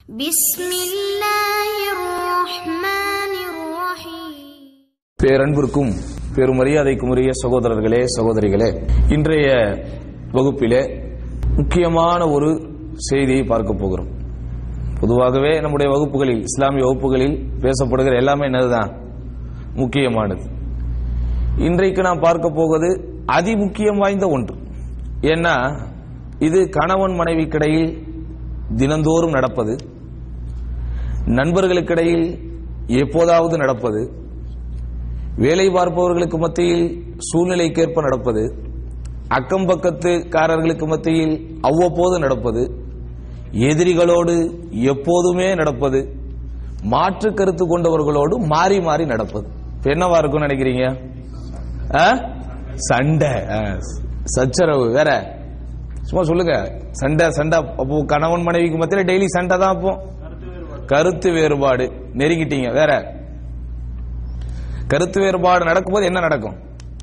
بسم الله الرحمن الرحيم பேரன்பிற்கும் பெருமரியாதைக்கும் உரிய சகோதரர்களே சகோதரிகளே இன்றைய வகுப்பிலே முக்கியமான ஒரு செய்தியை பார்க்க போகிறோம் பொதுவாகவே நம்முடைய வகுப்புகளில் இஸ்லாமிய வகுப்புகளில் பேசப்படுகிற எல்லாமே என்னதுதான் முக்கியமானது இன்றைக்கு நாம் பார்க்க போவது அதிமுக்கியம் வாய்ந்த ஒன்று ஏன்னா இது கணவன் மனைவிக்கிடையில் தினந்தோறும் நடப்பது நண்பர்களுக்கிடையில் எப்போதாவது நடப்பது வேலை பார்ப்பவர்களுக்கு மத்தியில் சூழ்நிலைக்கேற்ப நடப்பது அக்கம் பக்கத்துக்காரர்களுக்கு மத்தியில் அவ்வப்போது நடப்பது எதிரிகளோடு எப்போதுமே நடப்பது மாற்று கருத்து கொண்டவர்களோடு மாறி மாறி நடப்பது இப்ப என்னவா இருக்கும்னு நினைக்கிறீங்க ஆ? சண்டை ஆ, சச்சரவு வேற சும்மா சொல்லுங்க சண்டை சண்டை அப்போ கணவன் மனைவிக்கு மத்தியில டெய்லி சண்டை தான் அப்போ கருத்து வேறுபாடு நெருங்கிட்டீங்க வேற கருத்து வேறுபாடு நடக்கும்போது என்ன நடக்கும்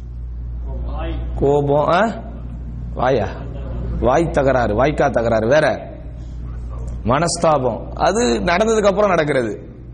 கோபம் ஆ? வாயா வாய் தகராறு வாய்க்கா தகராறு வேற மனஸ்தாபம் அது நடந்ததுக்கு அப்புறம் நடக்கிறது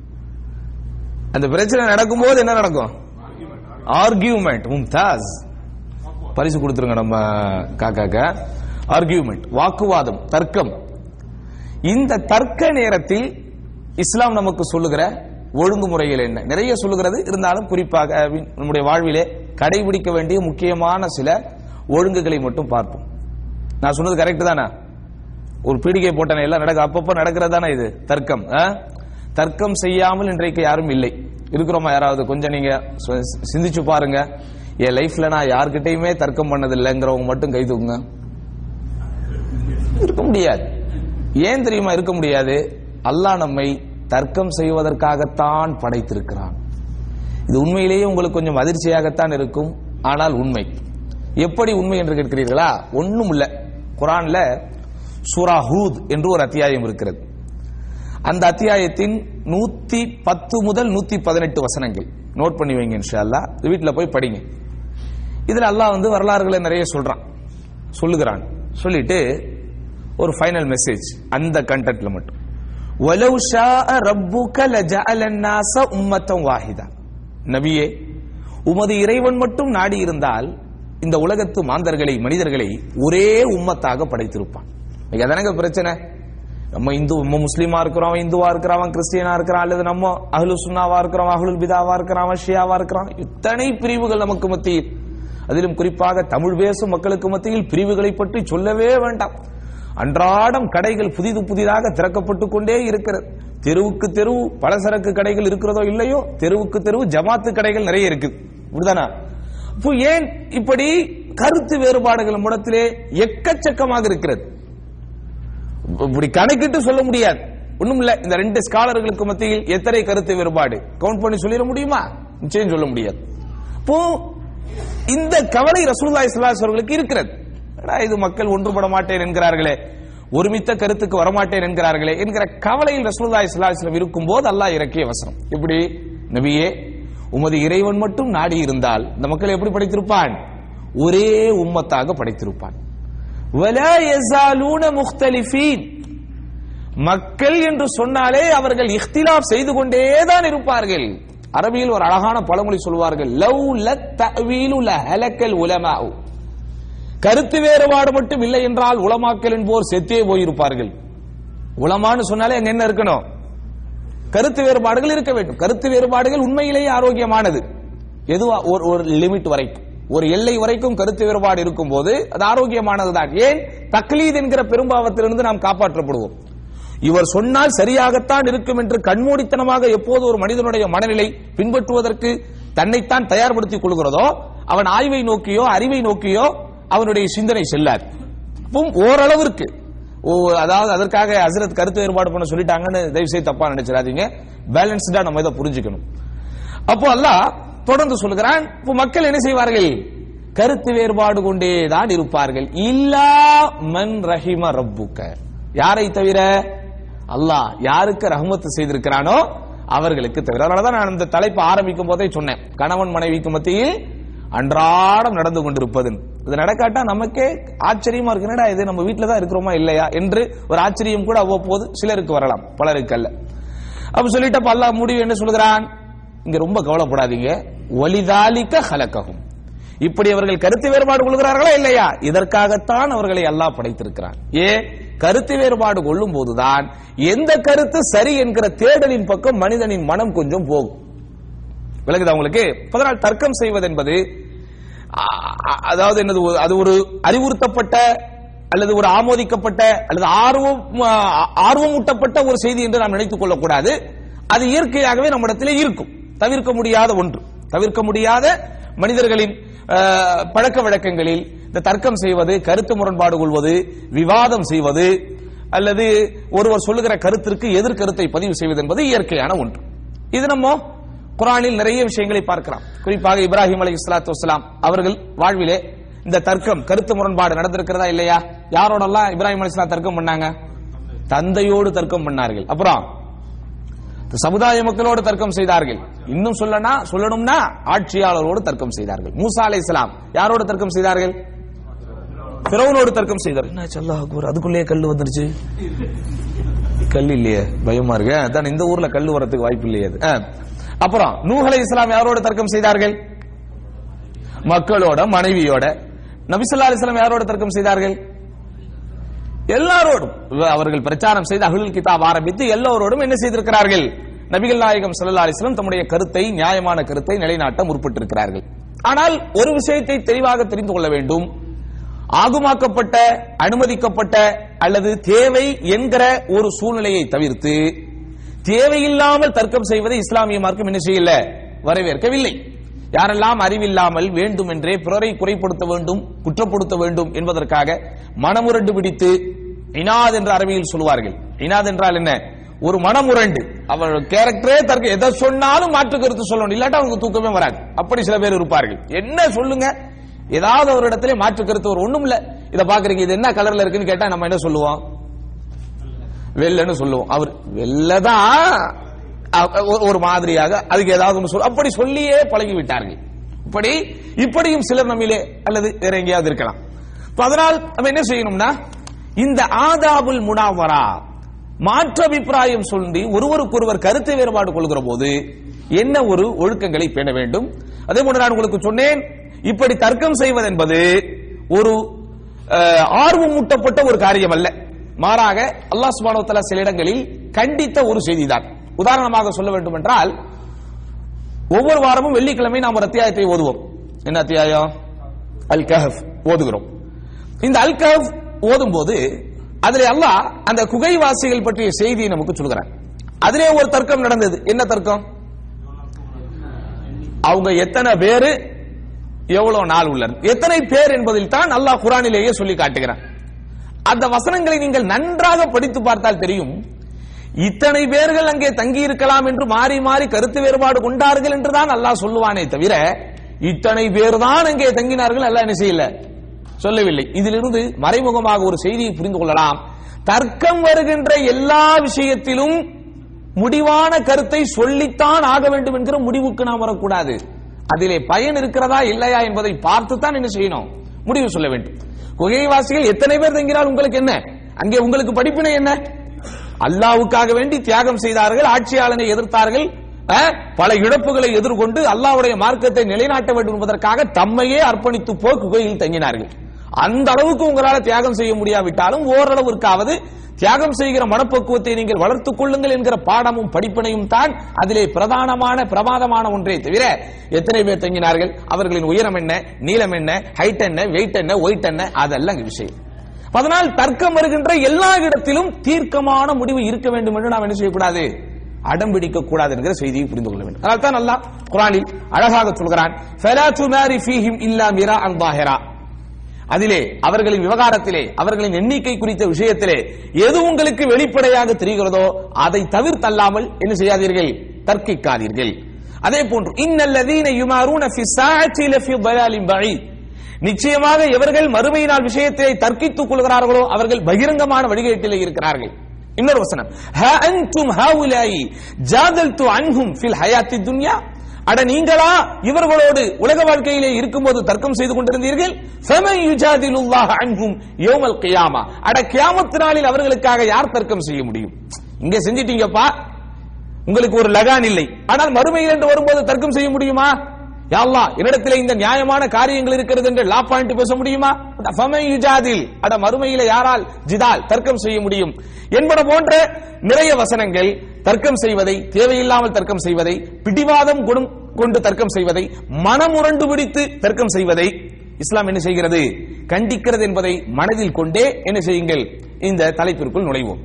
அந்த பிரச்சனை நடக்கும்போது என்ன நடக்கும் ஆர்கியூமெண்ட் மும்தாஸ் பரிசு கொடுத்துருங்க நம்ம காக்காக்க ஆர்கியூமெண்ட் வாக்குவாதம் தர்க்கம் இந்த தர்க்க நேரத்தில் இஸ்லாம் நமக்கு சொல்லுகிற ஒழுங்குமுறைகள் என்ன நிறைய சொல்லுகிறது இருந்தாலும் குறிப்பாக அஹ், நம்முடைய வாழ்விலே கடைபிடிக்க வேண்டிய முக்கியமான சில ஒழுங்குகளை மட்டும் பார்ப்போம் நான் சொன்னது கரெக்ட் தானே ஒரு பீடிகை போட்டன எல்லாம் நடக்க அப்பப்போ நடக்கிறது தானே இது தர்க்கம் ஆ? தர்க்கம் செய்யாமல் இன்றைக்கு யாரும் இல்லை இருக்கிறோமா யாராவது கொஞ்சம் நீங்க சு- சிந்திச்சு பாருங்க என் லைஃப்ல நான் யார்கிட்டயுமே தர்க்கம் பண்ணது இல்லைங்கிறவங்க மட்டும் கை தூக்குங்க இருக்க முடியாது ஏன் தெரியுமா இருக்க முடியாது அல்லாஹ் நம்மை தர்க்கம் செய்வதற்காகத்தான் படைத்திருக்கிறான் இது உண்மையிலேயே உங்களுக்கு கொஞ்சம் அதிர்ச்சியாகத்தான் இருக்கும் ஆனால் உண்மை எப்படி உண்மை என்று கேட்கிறீர்களா ஒண்ணும் இல்ல குரான்ல சூரா ஹூத் என்று ஒரு அத்தியாயம் இருக்கிறது அந்த அத்தியாயத்தின் நூத்தி பத்து முதல் நூத்தி பதினெட்டு வசனங்கள் நோட் பண்ணி வைங்க இன்ஷா அல்லாஹ் வீட்டுல போய் படிங்க இதுல அல்லாஹ் வந்து வரலாறுகளை நிறைய சொல்றான் சொல்லுகிறான் சொல்லிட்டு ஒரு ஃபைனல் மெசேஜ் அந்த கண்டென்ட்ல மட்டும் وَلَوْ شَاءَ رَبُّكَ لَجَعَلَ النَّاسَ أُمَّةً واحدة நபியே உமது இறைவன் மட்டும் நாடி இருந்தால் இந்த உலகத்து மாந்தர்களை மனிதர்களை ஒரே உம்மத்தாக படைத்திருப்பான் இங்க தானங்க பிரச்சனை நம்ம இந்து நம்ம முஸ்லீமா இருக்கிறோம் அவன் இந்துவா இருக்கிறான் அவன் கிறிஸ்டியனா இருக்கிறான் அல்லது நம்ம அஹ்லு சுன்னாவா இருக்கிறோம் அஹ்லுல் பிதாவா இருக்கிறான் அவன் ஷியாவா இருக்கிறான் இத்தனை பிரிவுகள் நமக்கு மத்தியில் அதிலும் குறிப்பாக தமிழ் பேசும் மக்களுக்கு மத்தியில் பிரிவுகளை பற்றி சொல்லவே வேண்டாம் அன்றாடம் கடைகள் புதிது புதிதாக திறக்கப்பட்டு கொண்டே இருக்கிறது தெருவுக்கு தெருவு பலசரக்கு கடைகள் இருக்கிறதோ இல்லையோ தெருவுக்கு தெருவு ஜமாத்து கடைகள் நிறைய இருக்குது இப்படிதானா இப்போ ஏன் இப்படி கருத்து வேறுபாடுகள் முடத்திலே எக்கச்சக்கமாக இருக்கிறது இப்படி கணக்கிட்டு சொல்ல முடியாது ஒண்ணும் இல்ல இந்த ரெண்டு ஸ்காலர்களுக்கு மத்தியில் எத்தனை கருத்து வேறுபாடு கவுண்ட் பண்ணி சொல்லிட முடியுமா நிச்சயம் சொல்ல முடியாது இப்போ இந்த கவலை ரசூலுல்லாஹி ஸல்லல்லாஹு அலைஹி அவர்களுக்கு இருக்கிறது என்னடா இது மக்கள் ஒன்றுபட மாட்டேன் என்கிறார்களே ஒருமித்த கருத்துக்கு வரமாட்டேன் என்கிறார்களே என்கிற கவலையில் ரசூலுல்லாஹி ஸல்லல்லாஹு அலைஹி வஸல்லம் இருக்கும்போது அல்லாஹ் இறக்கிய வசனம் இப்படி நபியே உமது இறைவன் மட்டும் நாடி இருந்தால் இந்த மக்கள் எப்படி படைத்திருப்பான் ஒரே உம்மத்தாக படைத்திருப்பான் ولا يزالون مختلفين மக்கள் என்று சொன்னாலே அவர்கள் இஃப்திலாப் செய்து கொண்டே தான் இருப்பார்கள் அரபியில் ஒரு அழகான பழமொழி சொல்வார்கள் லவ் லத் தஅவீலு லஹலக்கல் உலமாஉ கருத்து வேறுபாடு மட்டும் இல்லை என்றால் உலமாக்கல் என்போர் செத்தே போயிருப்பார்கள் உலமான்னு சொன்னாலே அங்க என்ன இருக்கணும் கருத்து வேறுபாடுகள் இருக்க வேண்டும் கருத்து வேறுபாடுகள் உண்மையிலேயே ஆரோக்கியமானது எதுவா ஒரு ஒரு லிமிட் வரைக்கும் ஒரு எல்லை வரைக்கும் கருத்து வேறுபாடு இருக்கும் போது அது ஆரோக்கியமானதுதான் ஏன் தக்லீத் என்கிற பெரும்பாவத்திலிருந்து நாம் காப்பாற்றப்படுவோம் இவர் சொன்னால் சரியாகத்தான் இருக்கும் என்று கண்மூடித்தனமாக எப்போது ஒரு மனிதனுடைய மனநிலை பின்பற்றுவதற்கு தன்னைத்தான் தயார்படுத்திக் கொள்கிறதோ அவன் ஆய்வை நோக்கியோ அறிவை நோக்கியோ அவனுடைய சிந்தனை செல்லாது அப்பவும் ஓரளவிற்கு ஓ அதாவது அதற்காக ஹசரத் கருத்து வேறுபாடு பண்ண சொல்லிட்டாங்கன்னு தயவு செய்து தப்பா நினைச்சிடாதீங்க பேலன்ஸ்டா நம்ம இதை புரிஞ்சுக்கணும் அப்போ அல்லாஹ் தொடர்ந்து சொல்லுகிறான் இப்போ மக்கள் என்ன செய்வார்கள் கருத்து வேறுபாடு கொண்டே தான் இருப்பார்கள் இல்லா மன் ரஹிம ரப்புக்க யாரை தவிர அல்லாஹ் யாருக்கு ரஹ்மத்து செய்திருக்கிறானோ அவர்களுக்கு தவிர அதனாலதான் நான் இந்த தலைப்பு ஆரம்பிக்கும் போதே சொன்னேன் கணவன் மனைவிக்கு மத்தியில் அன்றாடம் நடந்து கொண்டிருப்பது இது நடக்காட்டா நமக்கே ஆச்சரியமா இருக்கு என்னடா இது நம்ம வீட்டில தான் இருக்கிறோமா இல்லையா என்று ஒரு ஆச்சரியம் கூட அவ்வப்போது சிலருக்கு வரலாம் பலருக்கு அல்ல அப்ப சொல்லிட்டு அப்ப அல்லாஹ் முடிவு என்ன சொல்கிறான் இங்க ரொம்ப கவலைப்படாதீங்க ஒலிதாலிக்க ஹலக்ககும் இப்படி அவர்கள் கருத்து வேறுபாடு கொள்கிறார்களா இல்லையா இதற்காகத்தான் அவர்களை அல்லாஹ் படைத்திருக்கிறான் ஏ கருத்து வேறுபாடு கொள்ளும் போதுதான் எந்த கருத்து சரி என்கிற தேடலின் பக்கம் மனிதனின் மனம் கொஞ்சம் போகும் விளங்குதா உங்களுக்கு அதனால் தர்க்கம் செய்வது என்பது அ- அ- அதாவது என்னது ஒரு- அது ஒரு அறிவுறுத்தப்பட்ட அல்லது ஒரு ஆமோதிக்கப்பட்ட அல்லது ஆர்வம் அ- ஆர்வமூட்டப்பட்ட ஒரு செய்தி என்று நாம் நினைத்துக் கொள்ளக்கூடாது அது இயற்கையாகவே நம்மிடத்திலே இருக்கும் தவிர்க்க முடியாத ஒன்று தவிர்க்க முடியாத மனிதர்களின் அஹ், பழக்க வழக்கங்களில் இந்த தர்க்கம் செய்வது கருத்து முரண்பாடு கொள்வது விவாதம் செய்வது அல்லது ஒருவர் சொல்லுகிற கருத்திற்கு எதிர்கருத்தை பதிவு செய்வது என்பது இயற்கையான ஒன்று இது நம்ம குரானில் நிறைய விஷயங்களை பார்க்கலாம் குறிப்பாக இப்ராஹிம் அலி இஸ்லாத்து வஸ்லாம் அவர்கள் வாழ்விலே இந்த தர்க்கம் கருத்து முரண்பாடு நடந்திருக்கிறதா இல்லையா யாரோடெல்லாம் இப்ராஹிம் அலி தர்க்கம் பண்ணாங்க தந்தையோடு தர்க்கம் பண்ணார்கள் அப்புறம் சமுதாய மக்களோடு தர்க்கம் செய்தார்கள் இன்னும் சொல்லனா சொல்லணும்னா ஆட்சியாளரோடு தர்க்கம் செய்தார்கள் மூசா அலை இஸ்லாம் யாரோடு தர்க்கம் செய்தார்கள் பிறவனோடு தர்க்கம் செய்தார் என்ன அல்லாஹ் அக்பர் அதுக்குள்ளேயே கல் வந்துருச்சு கல் இல்லையே பயமா இருக்கு அதான் இந்த ஊர்ல கல் வரதுக்கு வாய்ப்பு இல்லையே அது. ஆ. அப்புறம் நூஹ் அலை இஸ்லாம் யாரோட தர்க்கம் செய்தார்கள் மக்களோட மனைவியோட நபிசல்லா அலிஸ்லாம் யாரோட தர்க்கம் செய்தார்கள் எல்லாரோடும் இவ- அவர்கள் பிரச்சாரம் செய்து அகுல் கிதாப் ஆரம்பித்து எல்லோரோடும் என்ன செய்திருக்கிறார்கள் நபிகள் நாயகம் ஸல்லல்லாஹு அலைஹி வஸல்லம் தம்முடைய கருத்தை நியாயமான கருத்தை நிலைநாட்ட முற்பட்டிருக்கிறார்கள் ஆனால் ஒரு விஷயத்தை தெளிவாக தெரிந்து கொள்ள வேண்டும் ஆகுமாக்கப்பட்ட அனுமதிக்கப்பட்ட அல்லது தேவை என்கிற ஒரு சூழ்நிலையை தவிர்த்து தேவையில்லாமல் தர்க்கம் செய்வதை இஸ்லாமிய மார்க்கம் என்ன செய்யல வரவேற்கவில்லை யாரெல்லாம் அறிவில்லாமல் வேண்டுமென்றே பிறரை குறைப்படுத்த வேண்டும் குற்றப்படுத்த வேண்டும் என்பதற்காக மனமுரண்டு பிடித்து இனாத் என்ற அரபியில் சொல்லுவார்கள் இனாத் என்றால் என்ன ஒரு மனமுரண்டு அவர் கேரக்டரே தர்க்க எதை சொன்னாலும் மாற்று கருத்து சொல்லணும் இல்லாட்டா அவங்க தூக்கமே வராது அப்படி சில பேர் இருப்பார்கள் என்ன சொல்லுங்க ஏதாவது ஒரு இடத்துல மாற்று கருத்து ஒரு ஒண்ணும் இல்ல இத பாக்குறீங்க இது என்ன கலர்ல இருக்குன்னு கேட்டா நம்ம என்ன சொல்லுவோம் வெள்ளன்னு சொல்லுவோம் அவர் வெள்ளதான் அ- ஒரு- ஒரு மாதிரியாக அதுக்கு ஏதாவது ஒன்று சொல் அப்படி சொல்லியே பழகி விட்டார்கள் இப்படி இப்படியும் சிலர் நம்மிலே அல்லது வேற எங்கேயாவது இருக்கலாம் இப்ப அதனால் நம்ம என்ன செய்யணும்னா இந்த ஆதாபுல் முனாவரா மாற்று அபிப்பிராயம் சொல்லி ஒருவருக்கொருவர் கருத்து வேறுபாடு கொள்கிற போது என்ன ஒரு ஒழுக்கங்களை பேண வேண்டும் அதே போன்று நான் உங்களுக்கு சொன்னேன் இப்படி தர்க்கம் செய்வது என்பது ஒரு அஹ், ஆர்வமூட்டப்பட்ட ஒரு காரியம் அல்ல மாறாக அல்லாஹ் சுப்ஹானஹு வ தஆலா சில இடங்களில் கண்டித்த ஒரு செய்திதான் உதாரணமாக சொல்ல வேண்டும் என்றால் ஒவ்வொரு வாரமும் வெள்ளிக்கிழமை நாம் ஒரு அத்தியாயத்தை ஓதுவோம் என்ன அத்தியாயம் அல் கஹஃப் ஓதுகிறோம் இந்த அல் கஹஃப் ஓதும் போது அதிலே அல்லாஹ் அந்த குகைவாசிகள் பற்றிய செய்தியை நமக்கு சொல்கிறார் அதிலே ஒரு தர்க்கம் நடந்தது என்ன தர்க்கம் அவங்க எத்தனை பேரு எவ்வளவு நாள் உள்ளது எத்தனை பேர் என்பதில் தான் அல்லாஹ் குரானிலேயே சொல்லி காட்டுகிறான் அந்த வசனங்களை நீங்கள் நன்றாக படித்து பார்த்தால் தெரியும் இத்தனை பேர்கள் அங்கே தங்கி இருக்கலாம் என்று மாறி மாறி கருத்து வேறுபாடு கொண்டார்கள் என்றுதான் அல்லாஹ் சொல்லுவானே தவிர இத்தனை பேர் தான் அங்கே தங்கினார்கள் அல்லாஹ் என்ன செய்யல சொல்லவில்லை இதிலிருந்து மறைமுகமாக ஒரு செய்தியை புரிந்து கொள்ளலாம் தர்க்கம் வருகின்ற எல்லா விஷயத்திலும் முடிவான கருத்தை சொல்லித்தான் ஆக வேண்டும் என்கிற முடிவுக்கு நாம் வரக்கூடாது அதிலே பயன் இருக்கிறதா இல்லையா என்பதை பார்த்துத்தான் என்ன செய்யணும் முடிவு சொல்ல வேண்டும் குகைவாசிகள் எத்தனை பேர் தங்கினால் உங்களுக்கு என்ன அங்கே உங்களுக்கு படிப்பினை என்ன அல்லாவுக்காக வேண்டி தியாகம் செய்தார்கள் ஆட்சியாளனை எதிர்த்தார்கள் அஹ், பல இழப்புகளை எதிர்கொண்டு அல்லாஹ்வுடைய மார்க்கத்தை நிலைநாட்ட வேண்டும் என்பதற்காக தம்மையே அர்ப்பணித்து போய் குகையில் தங்கினார்கள் அந்த அளவுக்கு உங்களால தியாகம் செய்ய முடியாவிட்டாலும் ஓரளவிற்காவது தியாகம் செய்கிற மனப்பக்குவத்தை நீங்கள் வளர்த்துக் கொள்ளுங்கள் என்கிற பாடமும் படிப்பினையும் தான் அதிலே பிரதானமான பிரமாதமான ஒன்றே தவிர எத்தனை பேர் தங்கினார்கள் அவர்களின் உயரம் என்ன நீளம் என்ன ஹைட் என்ன வெயிட் என்ன ஒயிட் என்ன அதெல்லாம் இங்க விஷயம் அதனால் தர்க்கம் வருகின்ற எல்லா இடத்திலும் தீர்க்கமான முடிவு இருக்க வேண்டும் என்று நாம் என்ன செய்யக்கூடாது அடம் பிடிக்க கூடாது என்கிற செய்தியை புரிந்து கொள்ள வேண்டும் அதனால் தான் அல்லாஹ் குரானில் அழகாக சொல்கிறான் "ஃபலா துமாரி ஃபீஹிம் இல்லா மிராஅன் ظاهرا." அதிலே அவர்களின் விவகாரத்திலே அவர்களின் எண்ணிக்கை குறித்த விஷயத்திலே எது உங்களுக்கு வெளிப்படையாக தெரிகிறதோ அதை தவிர்த்தல்லாமல் என்ன செய்யாதீர்கள் தர்க்கிக்காதீர்கள் அதே போன்று இன்னல்லதீன யுமாரூன ஃபி ஸாஅத்தி லஃபி ضلالٍ பஈத் நிச்சயமாக எவர்கள் மறுமை நாள் விஷயத்தை தர்க்கித்துக் கொள்கிறார்களோ அவர்கள் பகிரங்கமான வழிகேட்டிலே இருக்கிறார்கள் இன்னொரு வசனம் "ஹா அன்தும் ஹாவுலாயி ஜாதல்து அன்ஹும் ஃபில் ஹயாத்தி துன்யா அட நீங்களா இவர்களோடு உலக வாழ்க்கையிலே இருக்கும்போது தர்க்கம் செய்து கொண்டிருந்தீர்கள் ஃபமன் யுஜாதிலுல்லாஹ அன்ஹும் யௌமல் கியாமா அட கியாமத் நாளில் அவர்களுக்காக யார் தர்க்கம் செய்ய முடியும் இங்க செஞ்சிட்டீங்கப்பா உங்களுக்கு ஒரு லகான் இல்லை ஆனால் மறுமையில் என்று வரும்போது தர்க்கம் செய்ய முடியுமா யா அல்லாஹ் என்னிடத்தில் இந்த நியாயமான காரியங்கள் இருக்கிறது என்று லா பாயிண்ட் பேச முடியுமா ஃபமன் யுஜாதில் அட மறுமையில யாரால் ஜிதால் தர்க்கம் செய்ய முடியும் என்பன போன்ற நிறைய வசனங்கள் தர்க்கம் செய்வதை தேவையில்லாமல் தர்க்கம் செய்வதை பிடிவாதம் குணம் கொண்டு தர்க்கம் செய்வதை மனமுரண்டு பிடித்து தர்க்கம் செய்வதை இஸ்லாம் என்ன செய்கிறது கண்டிக்கிறது என்பதை மனதில் கொண்டே என்ன செய்யுங்கள் இந்த தலைப்பிற்குள் நுழைவோம்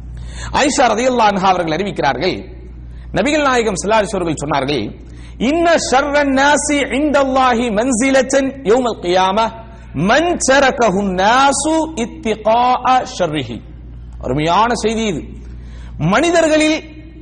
ஐஷா ரதியல்லாஹு அன்ஹா அவர்கள் அறிவிக்கிறார்கள் நபிகள் நாயகம் ஸல்லல்லாஹு அலைஹி அவர்கள் சொன்னார்கள் இன்ன ஷர்ரன் நாசி இந்தல்லாஹி மன்சிலத்தன் யௌமல் கியாமah மன் தரகஹு நாசு இத்திகாஅ ஷர்ரிஹி அருமையான செய்தி இது மனிதர்களில்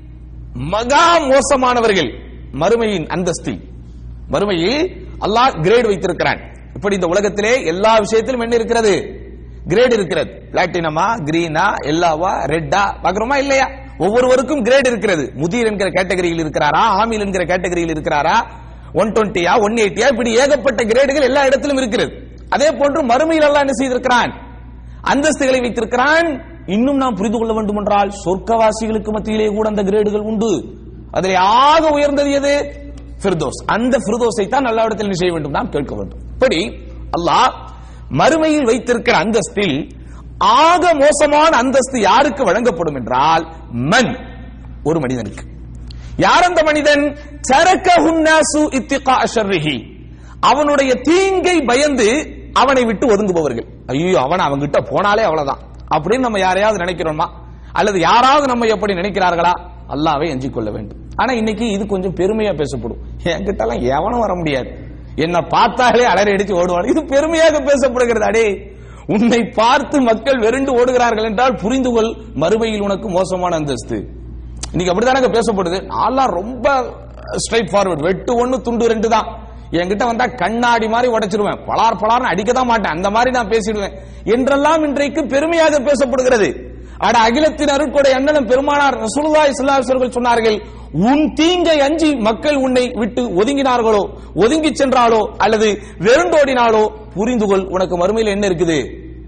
மகா மோசமானவர்கள் மறுமையின் அந்தஸ்தில் மறுமையில் அல்லாஹ் கிரேட் வைத்திருக்கிறான் இப்படி இந்த உலகத்திலே எல்லா விஷயத்திலும் என்ன இருக்கிறது கிரேட் இருக்கிறது பிளாட்டினமா கிரீனா எல்லோவா ரெட்டா பாக்குறோமா இல்லையா ஒவ்வொருவருக்கும் கிரேட் இருக்கிறது முதிர் என்கிற கேட்டகரியில் இருக்கிறாரா ஆமில் என்கிற கேட்டகரியில் இருக்கிறாரா ஒன் டுவெண்ட்டியா ஒன் எயிட்டியா இப்படி ஏகப்பட்ட கிரேடுகள் எல்லா இடத்திலும் இருக்கிறது அதே போன்று மறுமையில் அல்லாஹ் என்ன செய்திருக்கிறான் அந்தஸ்துகளை வைத்திருக்கிறான் இன்னும் நாம் புரிந்து கொள்ள வேண்டும் என்றால் சொர்க்கவாசிகளுக்கு மத்தியிலே கூட அந்த கிரேடுகள் உண்டு அதில் ஆக உயர்ந்தது எது ஃபிர்தோஸ் அந்த ஃபிர்தோஸை தான் நல்ல இடத்தில் என்ன செய்ய வேண்டும் நாம் கேட்க வேண்டும் இப்படி அல்லாஹ் மறுமையில் வைத்திருக்கிற அந்தஸ்தில் ஆக மோசமான அந்தஸ்து யாருக்கு வழங்கப்படும் என்றால் மன் ஒரு மனிதனுக்கு யார் அந்த மனிதன் சரக்கஹுன்னாசு இத்திகா ஷர்ரிஹி அவனுடைய தீங்கை பயந்து அவனை விட்டு ஒதுங்குபவர்கள் ஐயோ அவன் அவன்கிட்ட போனாலே அவ்வளவுதான் அப்படின்னு நம்ம யாரையாவது நினைக்கிறோமா அல்லது யாராவது நம்ம எப்படி நினைக்கிறார்களா அல்லாவை எஞ்சிக் கொள்ள வேண்டும் ஆனா இன்னைக்கு இது கொஞ்சம் பெருமையா பேசப்படும் என்கிட்ட எல்லாம் எவனும் வர முடியாது என்ன பார்த்தாலே அலறி அடிச்சு ஓடுவான் இது பெருமையாக பேசப்படுகிறது அடே உன்னை பார்த்து மக்கள் வெறுண்டு ஓடுகிறார்கள் என்றால் புரிந்து கொள் மறுமையில் உனக்கு மோசமான அந்தஸ்து இன்னைக்கு அப்படித்தானங்க பேசப்படுது நான்லாம் ரொம்ப ஸ்ட்ரைட் ஃபார்வர்ட் வெட்டு ஒண்ணு துண்டு ரெண்டு தான் என்கிட்ட வந்தா கண்ணாடி மாதிரி உடைச்சிருவேன் பலார் பலார்னு அடிக்க தான் மாட்டேன் அந்த மாதிரி நான் பேசிடுவேன் என்றெல்லாம் இன்றைக்கு பெருமையாக பேசப்படுகிறது அட அகிலத்தின் அருட்கொடை அண்ணனும் பெருமானார் ரசூலுல்லாஹி ஸல்லல்லாஹு அலைஹி அவர்கள் சொன்னார்கள் உன் தீங்கை அஞ்சி மக்கள் உன்னை விட்டு ஒதுங்கினார்களோ ஒதுங்கி சென்றாலோ அல்லது வெறுண்டோடினாலோ புரிந்து கொள் உனக்கு மறுமையில் என்ன இருக்குது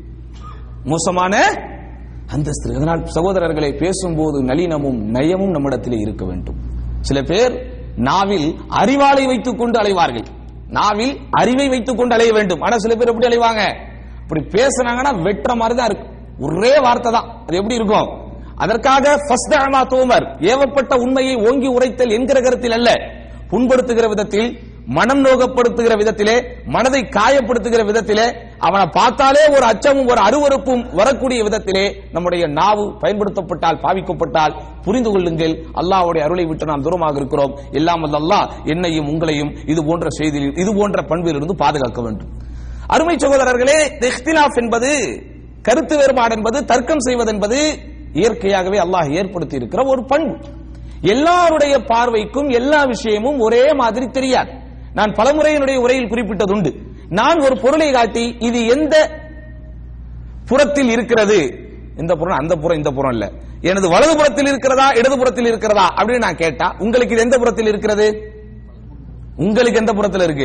மோசமான அந்தஸ்து அதனால் சகோதரர்களை பேசும்போது நளினமும் நயமும் நம்மிடத்திலே இருக்க வேண்டும் சில பேர் நாவில் அறிவாளை வைத்துக் கொண்டு அலைவார்கள் நாவில் அறிவை வைத்துக் கொண்டு அலைய வேண்டும் ஆனா சில பேர் எப்படி அலைவாங்க இப்படி பேசுனாங்கன்னா வெட்டுற மாதிரி தான் இருக்கு ஒரே வார்த்தை தான் அது எப்படி இருக்கும் அதற்காக ஃபஸ்தஅமா தூமர் ஏவப்பட்ட உண்மையை ஓங்கி உரைத்தல் என்கிற கருத்தில் அல்ல புண்படுத்துகிற விதத்தில் மனம் நோகப்படுத்துகிற விதத்திலே மனதை காயப்படுத்துகிற விதத்திலே அவனை பார்த்தாலே ஒரு அச்சமும் ஒரு அருவருப்பும் வரக்கூடிய விதத்திலே நம்முடைய நாவு பயன்படுத்தப்பட்டால் பாவிக்கப்பட்டால் புரிந்து கொள்ளுங்கள் அல்லாஹ்வுடைய அருளை விட்டு நாம் தூரமாக இருக்கிறோம் எல்லாம் வல்ல அல்லாஹ் என்னையும் உங்களையும் இது போன்ற செய்தியில் இது போன்ற பண்பிலிருந்து பாதுகாக்க வேண்டும் அருமை சகோதரர்களே இஹ்திலாஃப் என்பது கருத்து வேறுபாடு என்பது தர்க்கம் செய்வது என்பது இயற்கையாகவே அல்லாஹ் ஏற்படுத்தி இருக்கிற ஒரு பண்பு எல்லாருடைய பார்வைக்கும் எல்லா விஷயமும் ஒரே மாதிரி தெரியாது நான் பலமுறை என்னுடைய உரையில் குறிப்பிட்டதுண்டு நான் ஒரு பொருளை காட்டி இது எந்த புறத்தில் இருக்கிறது இந்த புறம் அந்த புறம் இந்த புறம் இல்ல எனது வலது புறத்தில் இருக்கிறதா இடது புறத்தில் இருக்கிறதா அப்படின்னு நான் கேட்டா உங்களுக்கு இது எந்த புறத்தில் இருக்கிறது உங்களுக்கு எந்த புறத்தில் இருக்கு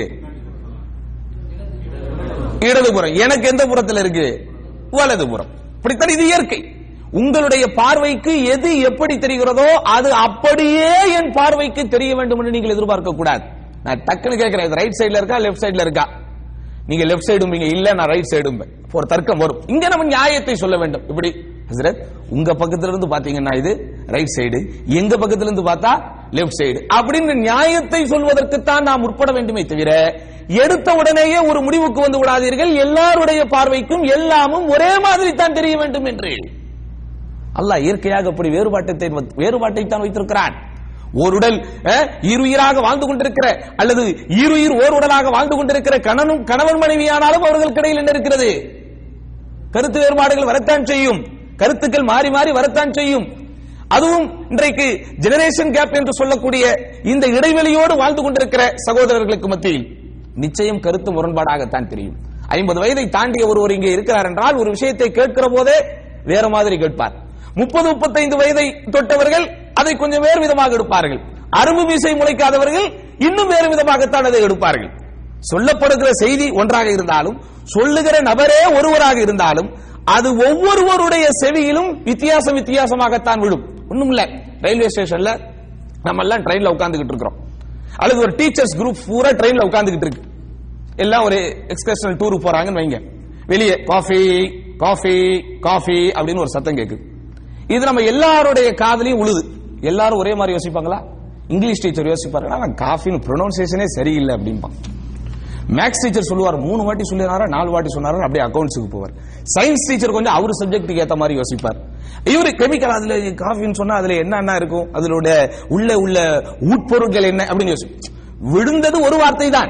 இடதுபுறம் எனக்கு எந்த புறத்தில் இருக்கு வலதுபுறம் இப்படித்தான் இது இயற்கை உங்களுடைய பார்வைக்கு எது எப்படி தெரிகிறதோ அது அப்படியே என் பார்வைக்கு தெரிய வேண்டும் என்று நீங்கள் எதிர்பார்க்க கூடாது நான் டக்குன்னு கேட்கிறேன் இது ரைட் சைடுல இருக்கா லெஃப்ட் சைடுல இருக்கா நீங்க லெஃப்ட் சைடும்பீங்க இல்ல நான் ரைட் சைடும் ஒரு தர்க்கம் வரும் இங்க நம்ம நியாயத்தை சொல்ல வேண்டும் இப்படி ஹசரத் உங்க பக்கத்துல இருந்து பாத்தீங்கன்னா இது ரைட் சைடு எங்க பக்கத்துல இருந்து பார்த்தா லெஃப்ட் சைடு அப்படின்னு நியாயத்தை சொல்வதற்குத்தான் நாம் முற்பட வேண்டுமே தவிர எடுத்த உடனேயே ஒரு முடிவுக்கு வந்து விடாதீர்கள் எல்லாருடைய பார்வைக்கும் எல்லாமும் ஒரே மாதிரி தான் தெரிய வேண்டும் என்று அல்லாஹ் இயற்கையாக அப்படி வேறுபாட்டை வேறுபாட்டை தான் வைத்திருக்கிறான் ஓருடல் அஹ், இருயுயிராக வாழ்ந்து கொண்டிருக்கிற அல்லது இருயுயிர் ஓர் உடலாக வாழ்ந்து கொண்டிருக்கிற கணவனும் கணவன் மனைவியானாலும் அவர்களுக்கு இடையில் என்ன இருக்கிறது கருத்து வேறுபாடுகள் வரத்தான் செய்யும் கருத்துக்கள் மாறி மாறி வரத்தான் செய்யும் அதுவும் இன்றைக்கு ஜெனரேஷன் கேப் என்று சொல்லக்கூடிய இந்த இடைவெளியோடு வாழ்ந்து கொண்டிருக்கிற சகோதரர்களுக்கு மத்தியில் நிச்சயம் கருத்து முரண்பாடாகத்தான் தெரியும் ஐம்பது வயதை தாண்டிய ஒருவர் இங்கே இருக்கிறார் என்றால் ஒரு விஷயத்தை கேட்கிற போதே வேற மாதிரி கேட்பார் முப்பது முப்பத்தைந்து வயதை தொட்டவர்கள் அதை கொஞ்சம் வேறு விதமாக எடுப்பார்கள் அரும்பு மீசை முளைக்காதவர்கள் இன்னும் வேறு விதமாகத்தான் அதை எடுப்பார்கள் சொல்லப்படுகிற செய்தி ஒன்றாக இருந்தாலும் சொல்லுகிற நபரே ஒருவராக இருந்தாலும் அது ஒவ்வொருவருடைய செவியிலும் வித்தியாசம் வித்தியாசமாகத்தான் விடும் ஒண்ணும் இல்ல ரயில்வே ஸ்டேஷன்ல நம்ம எல்லாம் ட்ரெயின்ல உட்கார்ந்துகிட்டு இருக்கிறோம் அல்லது ஒரு டீச்சர்ஸ் குரூப் பூரா ட்ரெயின்ல உட்கார்ந்துகிட்டு இருக்கு எல்லாம் ஒரு எக்ஸ்கர்ஷனல் டூர் போறாங்கன்னு வைங்க வெளியே காஃபி காஃபி காஃபி அப்படின்னு ஒரு சத்தம் கேக்குது இது நம்ம எல்லாருடைய காதலையும் உழுது எல்லாரும் ஒரே மாதிரி யோசிப்பாங்களா இங்கிலீஷ் டீச்சர் யோசிப்பாரு நான் காஃபின்னு ப்ரொனவுன்சியேஷனே சரியில்லை அப்படிம்பான் மேக்ஸ் டீச்சர் சொல்லுவார் மூணு வாட்டி சொல்லினாரா நாலு வாட்டி சொன்னாரா அப்படியே அக்கௌண்ட்ஸுக்கு போவார் சயின்ஸ் டீச்சர் கொஞ்சம் அவர் சப்ஜெக்ட்டுக்கு ஏத்த மாதிரி யோசிப்பார் இவரு கெமிக்கல் அதுல காஃபின்னு சொன்னா அதுல என்ன என்ன இருக்கும் அதோட உள்ள உள்ள உட்பொருட்கள் என்ன அப்படின்னு யோசி விழுந்தது ஒரு வார்த்தை தான்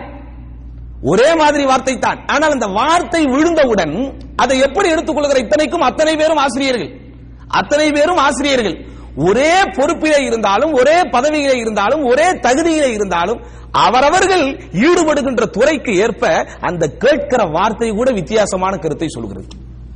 ஒரே மாதிரி வார்த்தை தான் ஆனால் அந்த வார்த்தை விழுந்தவுடன் அதை எப்படி எடுத்துக்கொள்கிற இத்தனைக்கும் அத்தனை பேரும் ஆசிரியர்கள் அத்தனை பேரும் ஆசிரியர்கள் ஒரே பொறுப்பிலே இருந்தாலும் ஒரே பதவியிலே இருந்தாலும் ஒரே தகுதியிலே இருந்தாலும் அவரவர்கள் ஈடுபடுகின்ற துறைக்கு ஏற்ப அந்த கேட்கிற வார்த்தை கூட வித்தியாசமான கருத்தை சொல்கிறது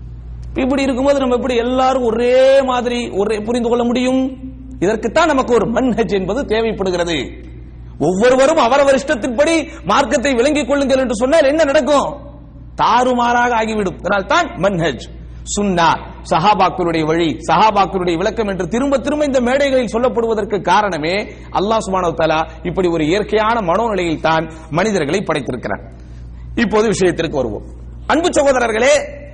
இப்படி இருக்கும்போது நம்ம எப்படி எல்லாரும் ஒரே மாதிரி ஒரே புரிந்து கொள்ள முடியும் இதற்குத்தான் நமக்கு ஒரு மன்ஹஜ் என்பது தேவைப்படுகிறது ஒவ்வொருவரும் அவரவர் இஷ்டத்தின்படி மார்க்கத்தை விளங்கிக் கொள்ளுங்கள் என்று சொன்னால் என்ன நடக்கும் தாறுமாறாக ஆகிவிடும் அதனால் தான் மன்ஹஜ் சுன்னா சஹாபாக்களுடைய வழி சஹாபாக்களுடைய விளக்கம் என்று திரும்ப திரும்ப இந்த மேடைகளில் சொல்லப்படுவதற்கு காரணமே அல்லாஹ் சுப்ஹானஹு வ தஆலா இப்படி ஒரு இயற்கையான மனோநிலையில் தான் மனிதர்களை படைத்திருக்கிறார் இப்போது விஷயத்திற்கு வருவோம் அன்பு சகோதரர்களே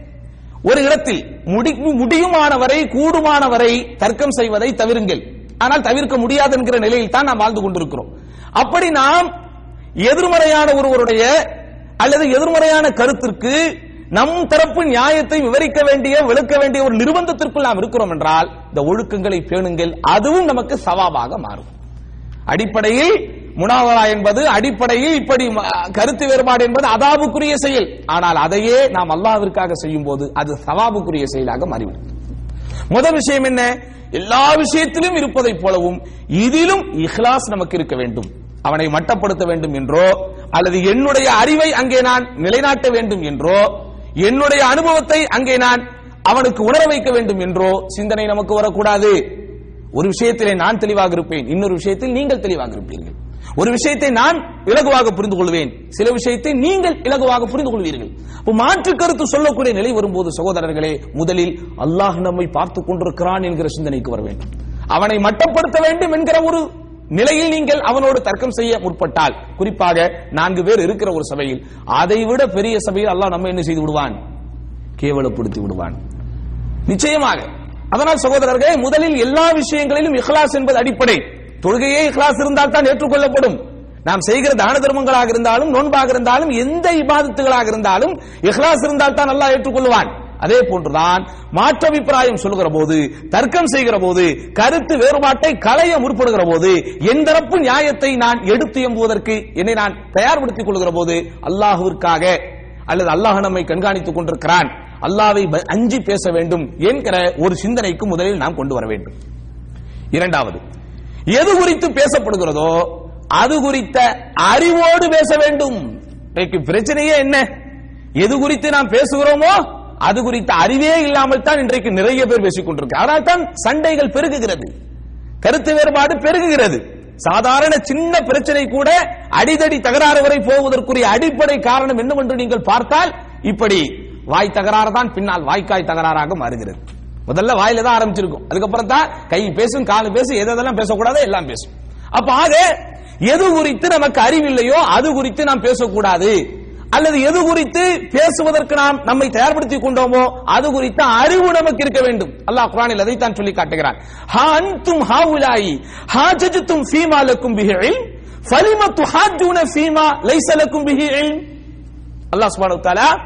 ஒரு இடத்தில் முடி- முடியுமானவரை கூடுமானவரை தர்க்கம் செய்வதை தவிருங்கள் ஆனால் தவிர்க்க முடியாது என்கிற நிலையில் தான் நாம் வாழ்ந்து கொண்டிருக்கிறோம் அப்படி நாம் எதிர்மறையான ஒருவருடைய அல்லது எதிர்மறையான கருத்திற்கு நம் தரப்பு நியாயத்தை விவரிக்க வேண்டிய விளக்க வேண்டிய ஒரு நிர்பந்தத்திற்குள் நாம் இருக்கிறோம் என்றால் இந்த ஒழுக்கங்களை பேணுங்கள் அதுவும் நமக்கு சவாபாக மாறும் அடிப்படையில் முனாவரா என்பது அடிப்படையில் இப்படி ம- கருத்து வேறுபாடு என்பது அதாபுக்குரிய செயல் ஆனால் அதையே நாம் அல்லாஹ்விற்காக செய்யும் போது அது சவாபுக்குரிய செயலாக மாறிவிடும் முதல் விஷயம் என்ன எல்லா விஷயத்திலும் இருப்பதைப் போலவும் இதிலும் இஹ்லாஸ் நமக்கு இருக்க வேண்டும் அவனை மட்டப்படுத்த வேண்டும் என்றோ அல்லது என்னுடைய அறிவை அங்கே நான் நிலைநாட்ட வேண்டும் என்றோ என்னுடைய அனுபவத்தை அங்கே நான் அவனுக்கு உணர வைக்க வேண்டும் என்றோ சிந்தனை நமக்கு வரக்கூடாது ஒரு விஷயத்திலே நான் தெளிவாக இருப்பேன் இன்னொரு விஷயத்தில் நீங்கள் தெளிவாக இருப்பீர்கள் ஒரு விஷயத்தை நான் இலகுவாக புரிந்து கொள்வேன் சில விஷயத்தை நீங்கள் இலகுவாக புரிந்து கொள்வீர்கள் அப்ப மாற்று கருத்து சொல்லக்கூடிய நிலை வரும்போது சகோதரர்களே முதலில் அல்லாஹ் நம்மை பார்த்துக் கொண்டிருக்கிறான் என்கிற சிந்தனைக்கு வர வேண்டும் அவனை மட்டப்படுத்த வேண்டும் என்கிற ஒரு நிலையில் நீங்கள் அவனோடு தர்க்கம் செய்ய முற்பட்டால் குறிப்பாக நான்கு பேர் இருக்கிற ஒரு சபையில் அதை விட பெரிய சபையில் அல்லாஹ் நம்ம என்ன செய்து விடுவான் கேவலப்படுத்தி விடுவான் நிச்சயமாக அதனால் சகோதரர்களே முதலில் எல்லா விஷயங்களிலும் இஹ்லாஸ் என்பது அடிப்படை தொழுகையே இஹ்லாஸ் இருந்தால் தான் ஏற்றுக்கொள்ளப்படும் நாம் செய்கிற தான தர்மங்களாக இருந்தாலும் நோன்பாக இருந்தாலும் எந்த இபாதத்துகளாக இருந்தாலும் இஹ்லாஸ் இருந்தால் தான் அல்லாஹ் ஏற்றுக்கொள்வான் அதே போன்றுதான் மாற்று அபிப்பிராயம் சொல்லுகிற போது தர்க்கம் செய்கிற போது கருத்து வேறுபாட்டை களைய முற்படுகிற போது என் தரப்பு நியாயத்தை நான் எடுத்து எம்புவதற்கு என்னை நான் தயார்படுத்திக் கொள்கிற போது அல்லாஹுவிற்காக அல்லது அல்லாஹ் நம்மை கண்காணித்துக் கொண்டிருக்கிறான் அல்லாவை ப- அஞ்சி பேச வேண்டும் என்கிற ஒரு சிந்தனைக்கு முதலில் நாம் கொண்டு வர வேண்டும் இரண்டாவது எது குறித்து பேசப்படுகிறதோ அது குறித்த அறிவோடு பேச வேண்டும் இன்றைக்கு பிரச்சனையே என்ன எது குறித்து நாம் பேசுகிறோமோ அது குறித்த அறிவே இல்லாமல் தான் இன்றைக்கு நிறைய பேர் பேசிக் கொண்டிருக்கிறார் அதனால் தான் சண்டைகள் பெருகுகிறது கருத்து வேறுபாடு பெருகுகிறது சாதாரண சின்ன பிரச்சனை கூட அடிதடி தகராறு வரை போவதற்குரிய அடிப்படை காரணம் என்னவென்று நீங்கள் பார்த்தால் இப்படி வாய் தகராறு தான் பின்னால் வாய்க்காய் தகராறாக மாறுகிறது முதல்ல வாயில தான் ஆரம்பிச்சிருக்கும் அதுக்கப்புறம் தான் கை பேசும் காலு பேசும் எது எதெல்லாம் பேசக்கூடாதோ எல்லாம் பேசும் அப்ப ஆக எது குறித்து நமக்கு அறிவில்லையோ அது குறித்து நாம் பேசக்கூடாது அல்லது எது குறித்து பேசுவதற்கு நாம் நம்மை தயார்படுத்திக் கொண்டோமோ அது குறித்த அறிவு நமக்கு இருக்க வேண்டும் அல்லாஹ் குர்ஆனில் அதைத்தான் சொல்லி காட்டுகிறான் ஹா அன்தும் ஹாவுலாயி ஹாஜஜத்தும் ஃபீமா லக்கும் பிஹி இல்ம் ஃபலிம துஹாஜூன ஃபீமா லைஸ லக்கும் பிஹி இல்ம் அல்லாஹ் சுப்ஹானஹு வ தஆலா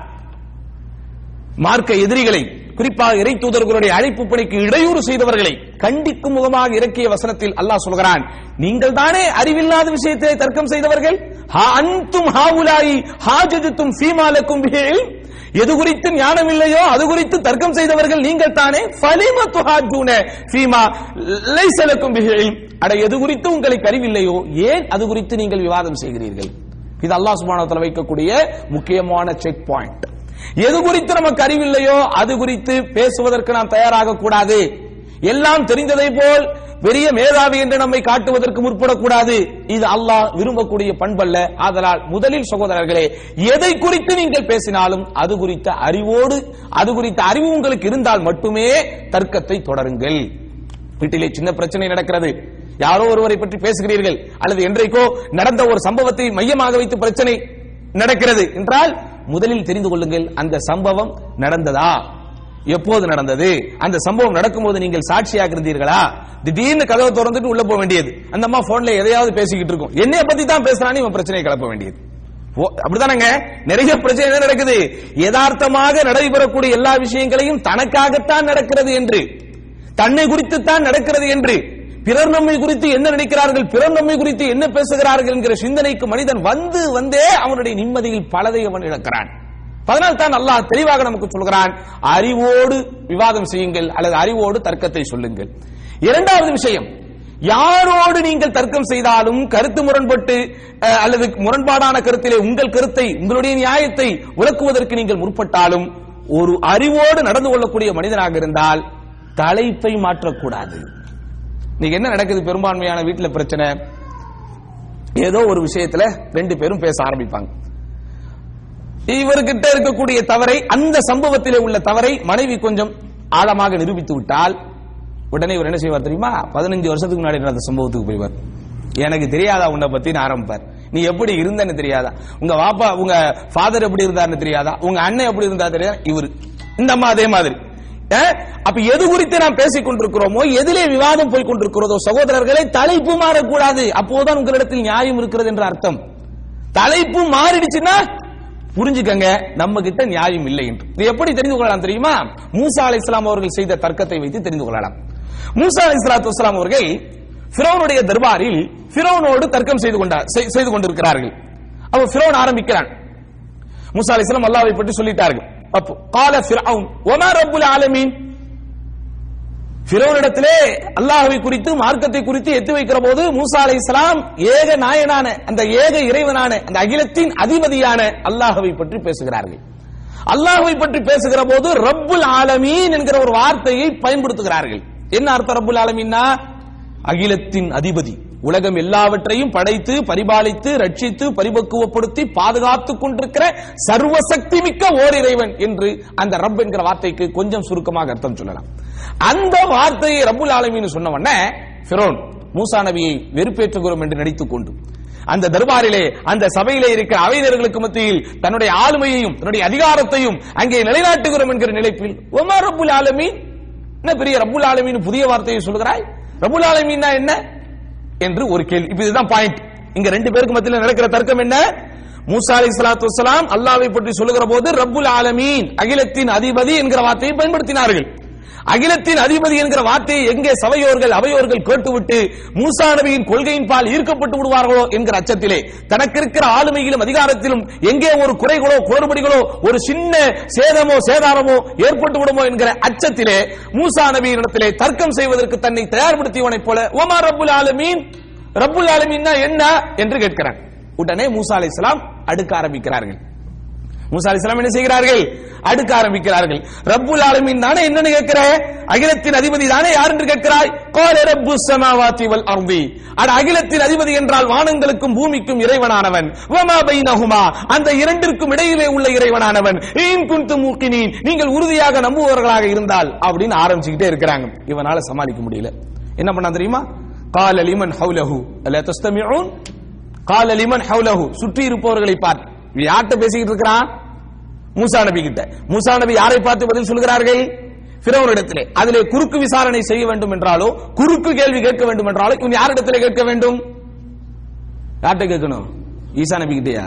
மார்க்க எதிரிகளை குறிப்பாக இறை தூதர்களுடைய அழைப்பு பணிக்கு இடையூறு செய்தவர்களை கண்டிக்கும் முகமாக இறக்கிய வசனத்தில் அல்லாஹ் சொல்கிறான் நீங்கள் தானே அறிவில்லாத விஷயத்தை தர்க்கம் செய்தவர்கள் ஹா அன்தும் ஹாவுலாயி ஹாஜதுத்தும் ஃபீமாலக்கும் பிஹில் எது குறித்து ஞானம் இல்லையோ அது குறித்து தர்க்கம் செய்தவர்கள் நீங்கள் தானே ஃபலிம துஹாஜூன ஃபீமா லைஸலக்கும் பிஹில் அட எது குறித்து உங்களுக்கு அறிவில்லையோ ஏன் அது குறித்து நீங்கள் விவாதம் செய்கிறீர்கள் இது அல்லாஹ் சுப்ஹானஹு வ தஆலா வைக்கக்கூடிய முக்கியமான செக் பாயிண்ட் எது குறித்து நமக்கு அறிவில்லையோ அது குறித்து பேசுவதற்கு நாம் தயாராக கூடாது எல்லாம் தெரிந்ததை போல் பெரிய மேதாவி என்று நம்மை காட்டுவதற்கு முற்படக்கூடாது இது அல்லாஹ் விரும்பக்கூடிய பண்பல்ல ஆதலால் முதலில் சகோதரர்களே எதை குறித்து நீங்கள் பேசினாலும் அது குறித்த அறிவோடு அது குறித்த அறிவு உங்களுக்கு இருந்தால் மட்டுமே தர்க்கத்தை தொடருங்கள் வீட்டிலே சின்ன பிரச்சனை நடக்கிறது யாரோ ஒருவரை பற்றி பேசுகிறீர்கள் அல்லது என்றைக்கோ நடந்த ஒரு சம்பவத்தை மையமாக வைத்து பிரச்சனை நடக்கிறது என்றால் முதலில் தெரிந்து கொள்ளுங்கள் அந்த சம்பவம் நடந்ததா எப்போது நடந்தது அந்த சம்பவம் நடக்கும்போது நீங்கள் சாட்சியாக இருந்தீர்களா திடீர்னு கதவை திறந்துட்டு உள்ள போக வேண்டியது அந்த அம்மா போன்ல எதையாவது பேசிக்கிட்டு இருக்கும் என்னைய பத்தி தான் பேசுறான்னு இவன் பிரச்சனையை கிளப்ப வேண்டியது ஓ, அப்படிதானங்க நிறைய பிரச்சனை என்ன நடக்குது யதார்த்தமாக நடைபெறக்கூடிய எல்லா விஷயங்களையும் தனக்காகத்தான் நடக்கிறது என்று தன்னை குறித்துத்தான் நடக்கிறது என்று பிறர் நம்மை குறித்து என்ன நினைக்கிறார்கள் பிறர் நம்மை குறித்து என்ன பேசுகிறார்கள் என்கிற சிந்தனைக்கு மனிதன் வந்து வந்தே அவனுடைய நிம்மதியில் பலதை அவன் இழக்கிறான் அதனால் தான் அல்லாஹ் தெளிவாக நமக்கு சொல்கிறான் அறிவோடு விவாதம் செய்யுங்கள் அல்லது அறிவோடு தர்க்கத்தை சொல்லுங்கள் இரண்டாவது விஷயம் யாரோடு நீங்கள் தர்க்கம் செய்தாலும் கருத்து முரண்பட்டு அஹ், அல்லது முரண்பாடான கருத்திலே உங்கள் கருத்தை உங்களுடைய நியாயத்தை விளக்குவதற்கு நீங்கள் முற்பட்டாலும் ஒரு அறிவோடு நடந்து கொள்ளக்கூடிய மனிதனாக இருந்தால் தலைப்பை மாற்றக்கூடாது நீங்க என்ன நடக்குது பெரும்பான்மையான வீட்டுல பிரச்சனை ஏதோ ஒரு விஷயத்துல ரெண்டு பேரும் பேச ஆரம்பிப்பாங்க இவர்கிட்ட இருக்கக்கூடிய தவறை அந்த சம்பவத்திலே உள்ள தவறை மனைவி கொஞ்சம் ஆழமாக நிரூபித்து விட்டால் உடனே இவர் என்ன செய்வார் தெரியுமா பதினஞ்சு வருஷத்துக்கு முன்னாடி நடந்த சம்பவத்துக்கு போய்வார் எனக்கு தெரியாதா உன்னை பத்தி நான் ஆரம்பிப்பார் நீ எப்படி இருந்தன்னு தெரியாதா உங்க வாப்பா உங்க ஃபாதர் எப்படி இருந்தாருன்னு தெரியாதா உங்க அண்ணன் எப்படி இருந்தா தெரியாதா இவர் இந்த அம்மா அதே மாதிரி அஹ், அப்ப எது குறித்து நாம் பேசிக் கொண்டிருக்கிறோமோ எதிலே விவாதம் போய் கொண்டிருக்கிறதோ சகோதரர்களை தலைப்பு மாறக்கூடாது அப்போதுதான் உங்களிடத்தில் நியாயம் இருக்கிறது என்ற அர்த்தம் தலைப்பு மாறிடுச்சுன்னா புரிஞ்சுக்கங்க நம்ம கிட்ட நியாயம் இல்லை என்று இது எப்படி தெரிந்து கொள்ளலாம் தெரியுமா மூசா அலை இஸ்லாம் அவர்கள் செய்த தர்க்கத்தை வைத்து தெரிந்து கொள்ளலாம் மூசா அலை இஸ்லாத்து வஸ்லாம் அவர்கள் பிறவனுடைய தர்பாரில் பிறவனோடு தர்க்கம் செய்து கொண்டார் செய்- செய்து கொண்டிருக்கிறார்கள் அப்ப பிறவன் ஆரம்பிக்கிறான் மூசா அலை இஸ்லாம் அல்லாவை பற்றி சொல்லிட்டார்கள் அப்போ கால ஃபிரௌன் ஒமா ரப்புல் ஆலமீன் பிறவனிடத்திலே அல்லாஹ்வை குறித்து மார்க்கத்தை குறித்து எத்தி வைக்கிற போது மூசா அலை இஸ்லாம் ஏக நாயனான அந்த ஏக இறைவனான அந்த அகிலத்தின் அதிபதியான அல்லாஹ்வை பற்றி பேசுகிறார்கள் அல்லாஹ்வை பற்றி பேசுகிற போது ரப்புல் ஆலமீன் என்கிற ஒரு வார்த்தையை பயன்படுத்துகிறார்கள் என்ன அர்த்தம் ரப்புல் ஆலமீன்னா அகிலத்தின் அதிபதி உலகம் எல்லாவற்றையும் படைத்து பரிபாலித்து ரட்சித்து பரிபக்குவப்படுத்தி பாதுகாத்துக் கொண்டிருக்கிற சர்வசக்தி மிக்க ஓர் இறைவன் என்று அந்த ரப் என்கிற வார்த்தைக்கு கொஞ்சம் சுருக்கமாக அர்த்தம் சொல்லலாம் அந்த வார்த்தையை ரப்புல் ஆலமீன் சொன்ன உடனே ஃபிரோன் மூசா நபியை வெறுப்பேற்றுகிறோம் என்று நடித்துக் கொண்டு அந்த தர்பாரிலே அந்த சபையிலே இருக்கிற அவையினர்களுக்கு மத்தியில் தன்னுடைய ஆளுமையையும் தன்னுடைய அதிகாரத்தையும் அங்கே நிலைநாட்டுகிறோம் என்கிற நிலைப்பில் ஒமா ரப்புல் ஆலமீன் என்ன பெரிய ரப்புல் ஆலமீன் புதிய வார்த்தையை சொல்கிறாய் ரப்புல் ஆலமீன்னா என்ன என்று ஒரு கேள்வி இப்ப இதுதான் பாயிண்ட் இங்க ரெண்டு பேருக்கு மத்தியில் நடக்கிற தர்க்கம் என்ன மூசா அலை சலாத்து வசலாம் அல்லாவை பற்றி சொல்லுகிற போது ரப்புல் ஆலமீன் அகிலத்தின் அதிபதி என்கிற வார்த்தையை பயன்படுத்தினார்கள் அகிலத்தின் அதிபதி என்கிற வார்த்தையை எங்கே சபையோர்கள் அவையோர்கள் கேட்டுவிட்டு மூசா நபியின் கொள்கையின் பால் ஈர்க்கப்பட்டு விடுவார்களோ என்கிற அச்சத்திலே தனக்கு இருக்கிற ஆளுமையிலும் அதிகாரத்திலும் எங்கே ஒரு குறைகளோ குளறுபடிகளோ ஒரு சின்ன சேதமோ சேதாரமோ ஏற்பட்டு விடுமோ என்கிற அச்சத்திலே மூசா நபியினிடத்திலே தர்க்கம் செய்வதற்கு தன்னை தயார்படுத்தியவனைப் போல ஓமா ரப்புல் ஆலமீன் ரப்புல் ஆலமீன்னா என்ன என்று கேட்கிறான் உடனே மூசா அலைஹிஸ்ஸலாம் அடுக்க ஆரம்பிக்கிறார்கள் மூசா அலிஸ்லாம் என்ன செய்கிறார்கள் அடுக்க ஆரம்பிக்கிறார்கள் ரப்புல் ஆலமீன் தானே என்னன்னு கேட்கிற அகிலத்தின் அதிபதி தானே யார் என்று கேட்கிறாய் கோல ரப்பு சமாவாத்தி வல் அர்தி அட அகிலத்தின் அதிபதி என்றால் வானங்களுக்கும் பூமிக்கும் இறைவனானவன் வமா பைனஹுமா அந்த இரண்டிற்கும் இடையிலே உள்ள இறைவனானவன் ஈன் குந்து மூக்கினீன் நீங்கள் உறுதியாக நம்புபவர்களாக இருந்தால் அப்படின்னு ஆரம்பிச்சுக்கிட்டே இருக்கிறாங்க இவனால சமாளிக்க முடியல என்ன பண்ணா தெரியுமா கால லிமன் ஹவுலஹு அல்ல தஸ்தமிஊன் கால லிமன் ஹவுலஹு சுற்றி இருப்பவர்களை பார்த்து இவன் யார்கிட்ட பேசிக்கிட்டு இருக்கிறான் மூசா நபி கிட்ட மூசா நபி யாரை பார்த்து பதில் சொல்கிறார்கள் பிறவரிடத்திலே அதிலே குறுக்கு விசாரணை செய்ய வேண்டும் என்றாலோ குறுக்கு கேள்வி கேட்க வேண்டும் என்றாலோ இவன் யாரிடத்திலே கேட்க வேண்டும் யார்கிட்ட கேட்கணும் ஈசா நபி கிட்டயா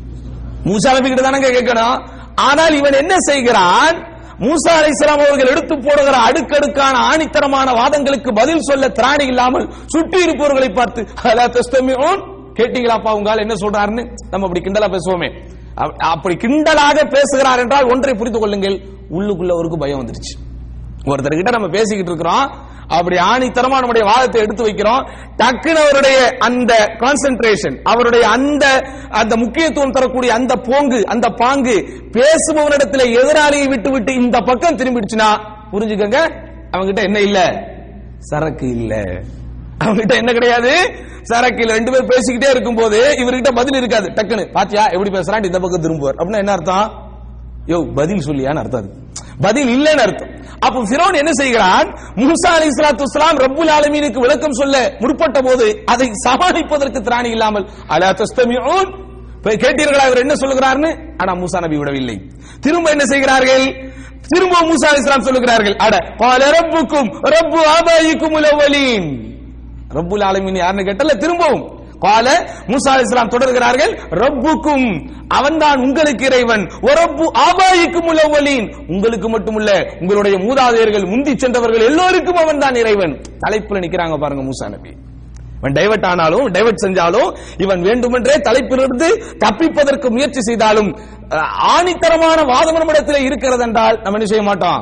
மூசா நபி கிட்ட தானே கேட்கணும் ஆனால் இவன் என்ன செய்கிறான் மூசா அலைஹிஸ்ஸலாம் அவர்கள் எடுத்து போடுகிற அடுக்கடுக்கான ஆணித்தரமான வாதங்களுக்கு பதில் சொல்ல திராணி இல்லாமல் சுற்றி இருப்பவர்களை பார்த்து அலா தஸ்தமிஊன் கேட்டீங்களாப்பா உங்கால் என்ன சொல்றாருன்னு நம்ம அப்படி கிண்டலா பேசுவோமே அப்- அப்படி கிண்டலாக பேசுகிறார் என்றால் ஒன்றை புரிந்து கொள்ளுங்கள் உள்ளுக்குள்ள அவருக்கு பயம் வந்துருச்சு ஒருத்தர்கிட்ட நம்ம பேசிக்கிட்டு இருக்கிறோம் அப்படி ஆணித்தரமா நம்முடைய வாதத்தை எடுத்து வைக்கிறோம் டக்குன்னு அவருடைய அந்த கான்சென்ட்ரேஷன் அவருடைய அந்த அந்த முக்கியத்துவம் தரக்கூடிய அந்த போங்கு அந்த பாங்கு பேசுபவனிடத்துல எதிராளியை விட்டு விட்டு இந்த பக்கம் திரும்பிடுச்சுன்னா புரிஞ்சுக்கங்க அவன்கிட்ட என்ன இல்ல சரக்கு இல்ல அவங்ககிட்ட என்ன கிடையாது சரக்கில் ரெண்டு பேர் பேசிக்கிட்டே இருக்கும்போது இவர்கிட்ட பதில் இருக்காது டக்குன்னு பாத்தியா எப்படி பேசுறான் இந்த பக்கம் திரும்புவார் அப்படின்னா என்ன அர்த்தம் யோ பதில் சொல்லியான்னு அர்த்தம் அது பதில் இல்லைன்னு அர்த்தம் அப்ப ஃபிரௌன் என்ன செய்கிறான் மூசா அலி இஸ்லாத்து வஸ்ஸலாம் ரப்புல் ஆலமீனுக்கு விளக்கம் சொல்ல முற்பட்ட போது அதை சமாளிப்பதற்கு திராணி இல்லாமல் அலா தஸ்தமியூன் போய் கேட்டீர்களா இவர் என்ன சொல்லுகிறார்னு ஆனா மூசா நபி விடவில்லை திரும்ப என்ன செய்கிறார்கள் திரும்ப மூசா அலி இஸ்லாம் சொல்லுகிறார்கள் அட பால ரப்புக்கும் ரப்பு ஆபாயிக்கும் உலவலீன் ரப்புல் ஆலமீன் யாருன்னு கேட்டல திரும்பவும் கால மூசா அலைஹிஸ்ஸலாம் தொடர்கிறார்கள் ரப்புக்கும் அவன்தான் உங்களுக்கு இறைவன் ஒரப்பு ஆபாயிக்கும் உலவலீன் உங்களுக்கு மட்டுமல்ல உங்களுடைய மூதாதையர்கள் முந்தி சென்றவர்கள் எல்லோருக்கும் அவன்தான் இறைவன் தலைப்புல நிக்கிறாங்க பாருங்க மூசா நபி இவன் டைவர்ட் ஆனாலும் டைவர்ட் செஞ்சாலும் இவன் வேண்டுமென்றே தலைப்பிலிருந்து தப்பிப்பதற்கு முயற்சி செய்தாலும் அஹ், ஆணித்தரமான வாதம் நம்மிடத்தில் இருக்கிறது என்றால் நம்ம என்ன செய்ய மாட்டோம்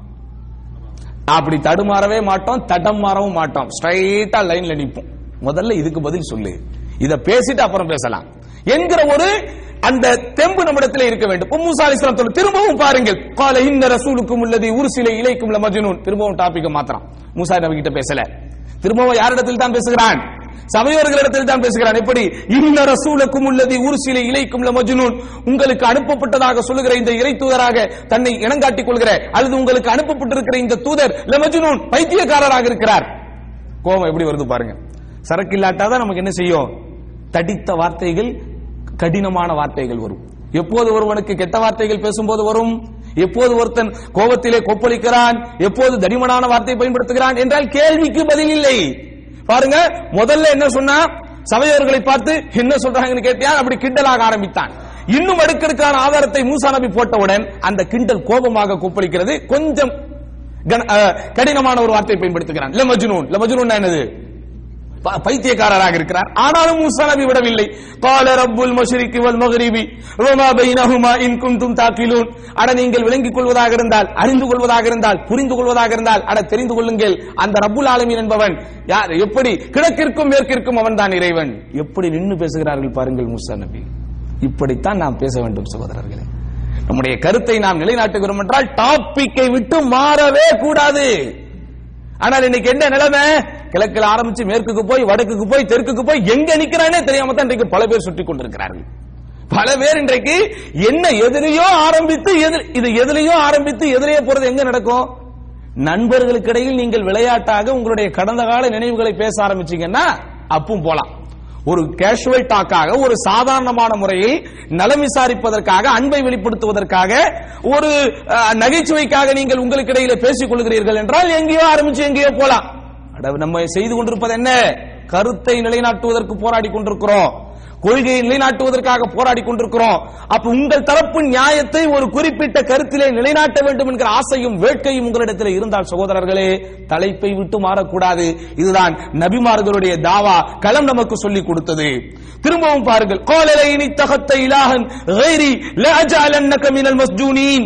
அப்படி தடுமாறவே மாட்டோம் தடம் மாறவும் மாட்டோம் ஸ்ட்ரைட்டா லைன்ல நிப்போம் முதல்ல இதுக்கு பதில் சொல்லு இத பேசிட்டு அப்புறம் பேசலாம் என்கிற ஒரு அந்த தெம்பு நம்மிடத்தில் இருக்க வேண்டும் இப்ப மூசா அலிஸ்லாம் சொல்ல திரும்பவும் பாருங்கள் கால இன்ன ரசூலுக்கும் உள்ளது உருசில இலைக்கும் மஜ்னூன் திரும்பவும் டாபிக்க மாத்திரம் மூசா நபி கிட்ட பேசல திரும்பவும் யாரிடத்தில் தான் பேசுகிறான் சபையோர்களிடத்தில் தான் பேசுகிறான் எப்படி இன்ன ரசூலுக்கும் உள்ளது உருசில இலைக்கும் மஜ்னூன் உங்களுக்கு அனுப்பப்பட்டதாக சொல்லுகிற இந்த இறை தூதராக தன்னை இனங்காட்டிக் கொள்கிற அல்லது உங்களுக்கு அனுப்பப்பட்டிருக்கிற இந்த தூதர் லமஜ்னூன் பைத்தியக்காரராக இருக்கிறார் கோபம் எப்படி வருது பாருங்க சரக்கு இல்லாட்டாதான் நமக்கு என்ன செய்யும் தடித்த வார்த்தைகள் கடினமான வார்த்தைகள் வரும் எப்போது ஒருவனுக்கு கெட்ட வார்த்தைகள் பேசும்போது வரும் எப்போது ஒருத்தன் கோபத்திலே கொப்பளிக்கிறான் எப்போது தடிமனான வார்த்தை பயன்படுத்துகிறான் என்றால் கேள்விக்கு பதில் இல்லை பாருங்க முதல்ல என்ன சொன்னா சபையோர்களை பார்த்து என்ன சொல்றாங்கன்னு கேட்டியா அப்படி கிண்டலாக ஆரம்பித்தான் இன்னும் அடுக்கடுக்கான ஆதாரத்தை மூசா நபி போட்டவுடன் அந்த கிண்டல் கோபமாக கொப்பளிக்கிறது கொஞ்சம் கன- அஹ், கடினமான ஒரு வார்த்தை பயன்படுத்துகிறான் லமஜ்னூன் லமஜ்னூன் என்னது ப- பைத்தியக்காரராக இருக்கிறார் ஆனாலும் மூசா நபி விடவில்லை قال رب المشرق والمغرب وما بينهما ان كنتم تعقلون அட நீங்கள் விளங்கிக் கொள்வதாக இருந்தால் அறிந்து கொள்வதாக இருந்தால் புரிந்து கொள்வதாக இருந்தால் அட தெரிந்து கொள்ளுங்கள் அந்த ரப்புல் ஆலமீன் என்பவன் யார் எப்படி கிழக்கிற்கும் மேற்கிற்கும் அவன்தான் இறைவன் எப்படி நின்னு பேசுகிறார்கள் பாருங்கள் மூசா நபி இப்படித்தான் நாம் பேச வேண்டும் சகோதரர்களே நம்முடைய கருத்தை நாம் நிலைநாட்டுகிறோம் என்றால் டாபிக்கை விட்டு மாறவே கூடாது ஆனால் இன்னைக்கு என்ன நிலைமை கிழக்கில் ஆரம்பிச்சு மேற்குக்கு போய் வடக்குக்கு போய் தெற்குக்கு போய் எங்க நிக்கிறானே தெரியாம தான் இன்றைக்கு பல பேர் சுற்றி கொண்டிருக்கிறார்கள் பல பேர் இன்றைக்கு என்ன எதிரையோ ஆரம்பித்து எதிர் இது எதிரையோ ஆரம்பித்து எதிரையோ போறது எங்க நடக்கும் நண்பர்களுக்கு இடையில் நீங்கள் விளையாட்டாக உங்களுடைய கடந்த கால நினைவுகளை பேச ஆரம்பிச்சீங்கன்னா அப்பும் போலாம் ஒரு கேஷுவல் டாக்காக ஒரு சாதாரணமான முறையில் நலம் விசாரிப்பதற்காக அன்பை வெளிப்படுத்துவதற்காக ஒரு அஹ், நகைச்சுவைக்காக நீங்கள் உங்களுக்கு இடையில பேசிக் கொள்கிறீர்கள் என்றால் எங்கேயோ ஆரம்பிச்சு எங்கேயோ போலாம் அட, நம்ம செய்து கொண்டிருப்பது என்ன கருத்தை நிலைநாட்டுவதற்கு போராடி கொண்டிருக்கிறோம் கொள்கையை நிலைநாட்டுவதற்காக போராடி கொண்டிருக்கிறோம் அப்ப உங்கள் தரப்பு நியாயத்தை ஒரு குறிப்பிட்ட கருத்திலே நிலைநாட்ட வேண்டும் என்கிற ஆசையும் வேட்கையும் உங்களிடத்தில் இருந்தால் சகோதரர்களே தலைப்பை விட்டு மாறக்கூடாது இதுதான் நபிமார்களுடைய தாவா களம் நமக்கு சொல்லிக் கொடுத்தது திரும்பவும் பாருங்கள் கோலலை இனி தகத்த இலாகன் غيري لأجعلنك من المسجونين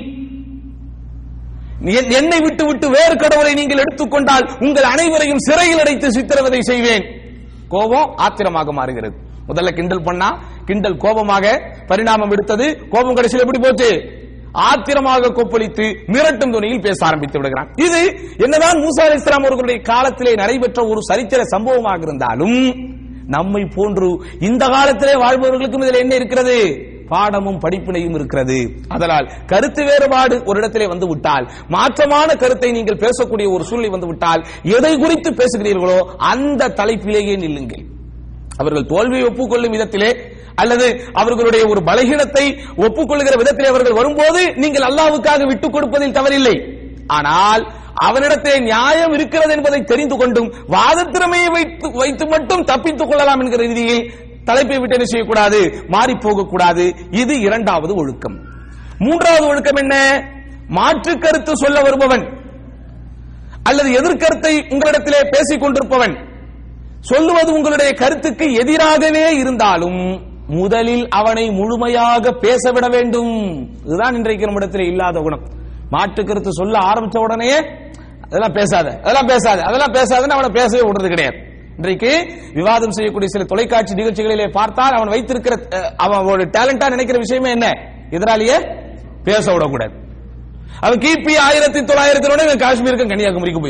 என்- என்னை விட்டு விட்டு வேறு கடவுளை நீங்கள் எடுத்துக்கொண்டால் உங்கள் அனைவரையும் சிறையில் அடைத்து சித்திரவதை செய்வேன் கோபம் ஆத்திரமாக மாறுகிறது முதல்ல கிண்டல் பண்ணா கிண்டல் கோபமாக பரிணாமம் எடுத்தது கோபம் கடைசியில் எப்படி போச்சு ஆத்திரமாக கொப்பளித்து மிரட்டும் துணியில் பேச ஆரம்பித்து விடுகிறான் இது என்னதான் மூசா அலி இஸ்லாம் அவர்களுடைய காலத்திலே நடைபெற்ற ஒரு சரித்திர சம்பவமாக இருந்தாலும் நம்மை போன்று இந்த காலத்திலே வாழ்பவர்களுக்கும் இதில் என்ன இருக்கிறது பாடமும் படிப்பினையும் இருக்கிறது அதனால் கருத்து வேறுபாடு ஒரு இடத்திலே வந்து விட்டால் மாற்றமான கருத்தை நீங்கள் பேசக்கூடிய ஒரு சூழ்நிலை வந்து விட்டால் எதை குறித்து பேசுகிறீர்களோ அந்த தலைப்பிலேயே நில்லுங்கள் அவர்கள் தோல்வியை ஒப்புக்கொள்ளும் விதத்திலே அல்லது அவர்களுடைய ஒரு பலகீனத்தை ஒப்புக்கொள்ளுகிற விதத்திலே அவர்கள் வரும்போது நீங்கள் அல்லாவுக்காக விட்டுக் கொடுப்பதில் தவறில்லை ஆனால் அவனிடத்திலே நியாயம் இருக்கிறது என்பதை தெரிந்து கொண்டும் வாதத்திறமையை வைத்து வைத்து மட்டும் தப்பித்துக் கொள்ளலாம் என்கிற ரீதியில் தலைப்பை விட்டு என்ன செய்யக்கூடாது மாறி போகக்கூடாது இது இரண்டாவது ஒழுக்கம் மூன்றாவது ஒழுக்கம் என்ன மாற்று கருத்து சொல்ல வருபவன் அல்லது எதிர்கருத்தை உங்களிடத்திலே பேசிக் கொண்டிருப்பவன் சொல்லுவது உங்களுடைய கருத்துக்கு எதிராகவே இருந்தாலும் முதலில் அவனை முழுமையாக பேசவிட வேண்டும் இதுதான் இன்றைக்கு நம்மிடத்தில் இல்லாத குணம் மாற்று கருத்து சொல்ல ஆரம்பிச்ச உடனே அதெல்லாம் பேசாத அதெல்லாம் பேசாத அதெல்லாம் பேசாதன்னு அவனை பேசவே விடுறது கிடையாது இன்றைக்கு விவாதம் செய்யக்கூடிய சில தொலைக்காட்சி நிகழ்ச்சிகளிலே பார்த்தால் அவன் வைத்திருக்கிற அஹ், அவன் டேலண்டா நினைக்கிற விஷயமே என்ன எதிராளியே பேச விடக்கூடாது அவன் கிபி ஆயிரத்தி தொள்ளாயிரத்தி இவன் காஷ்மீருக்கு கன்னியாகுமரிக்கு போயிடும்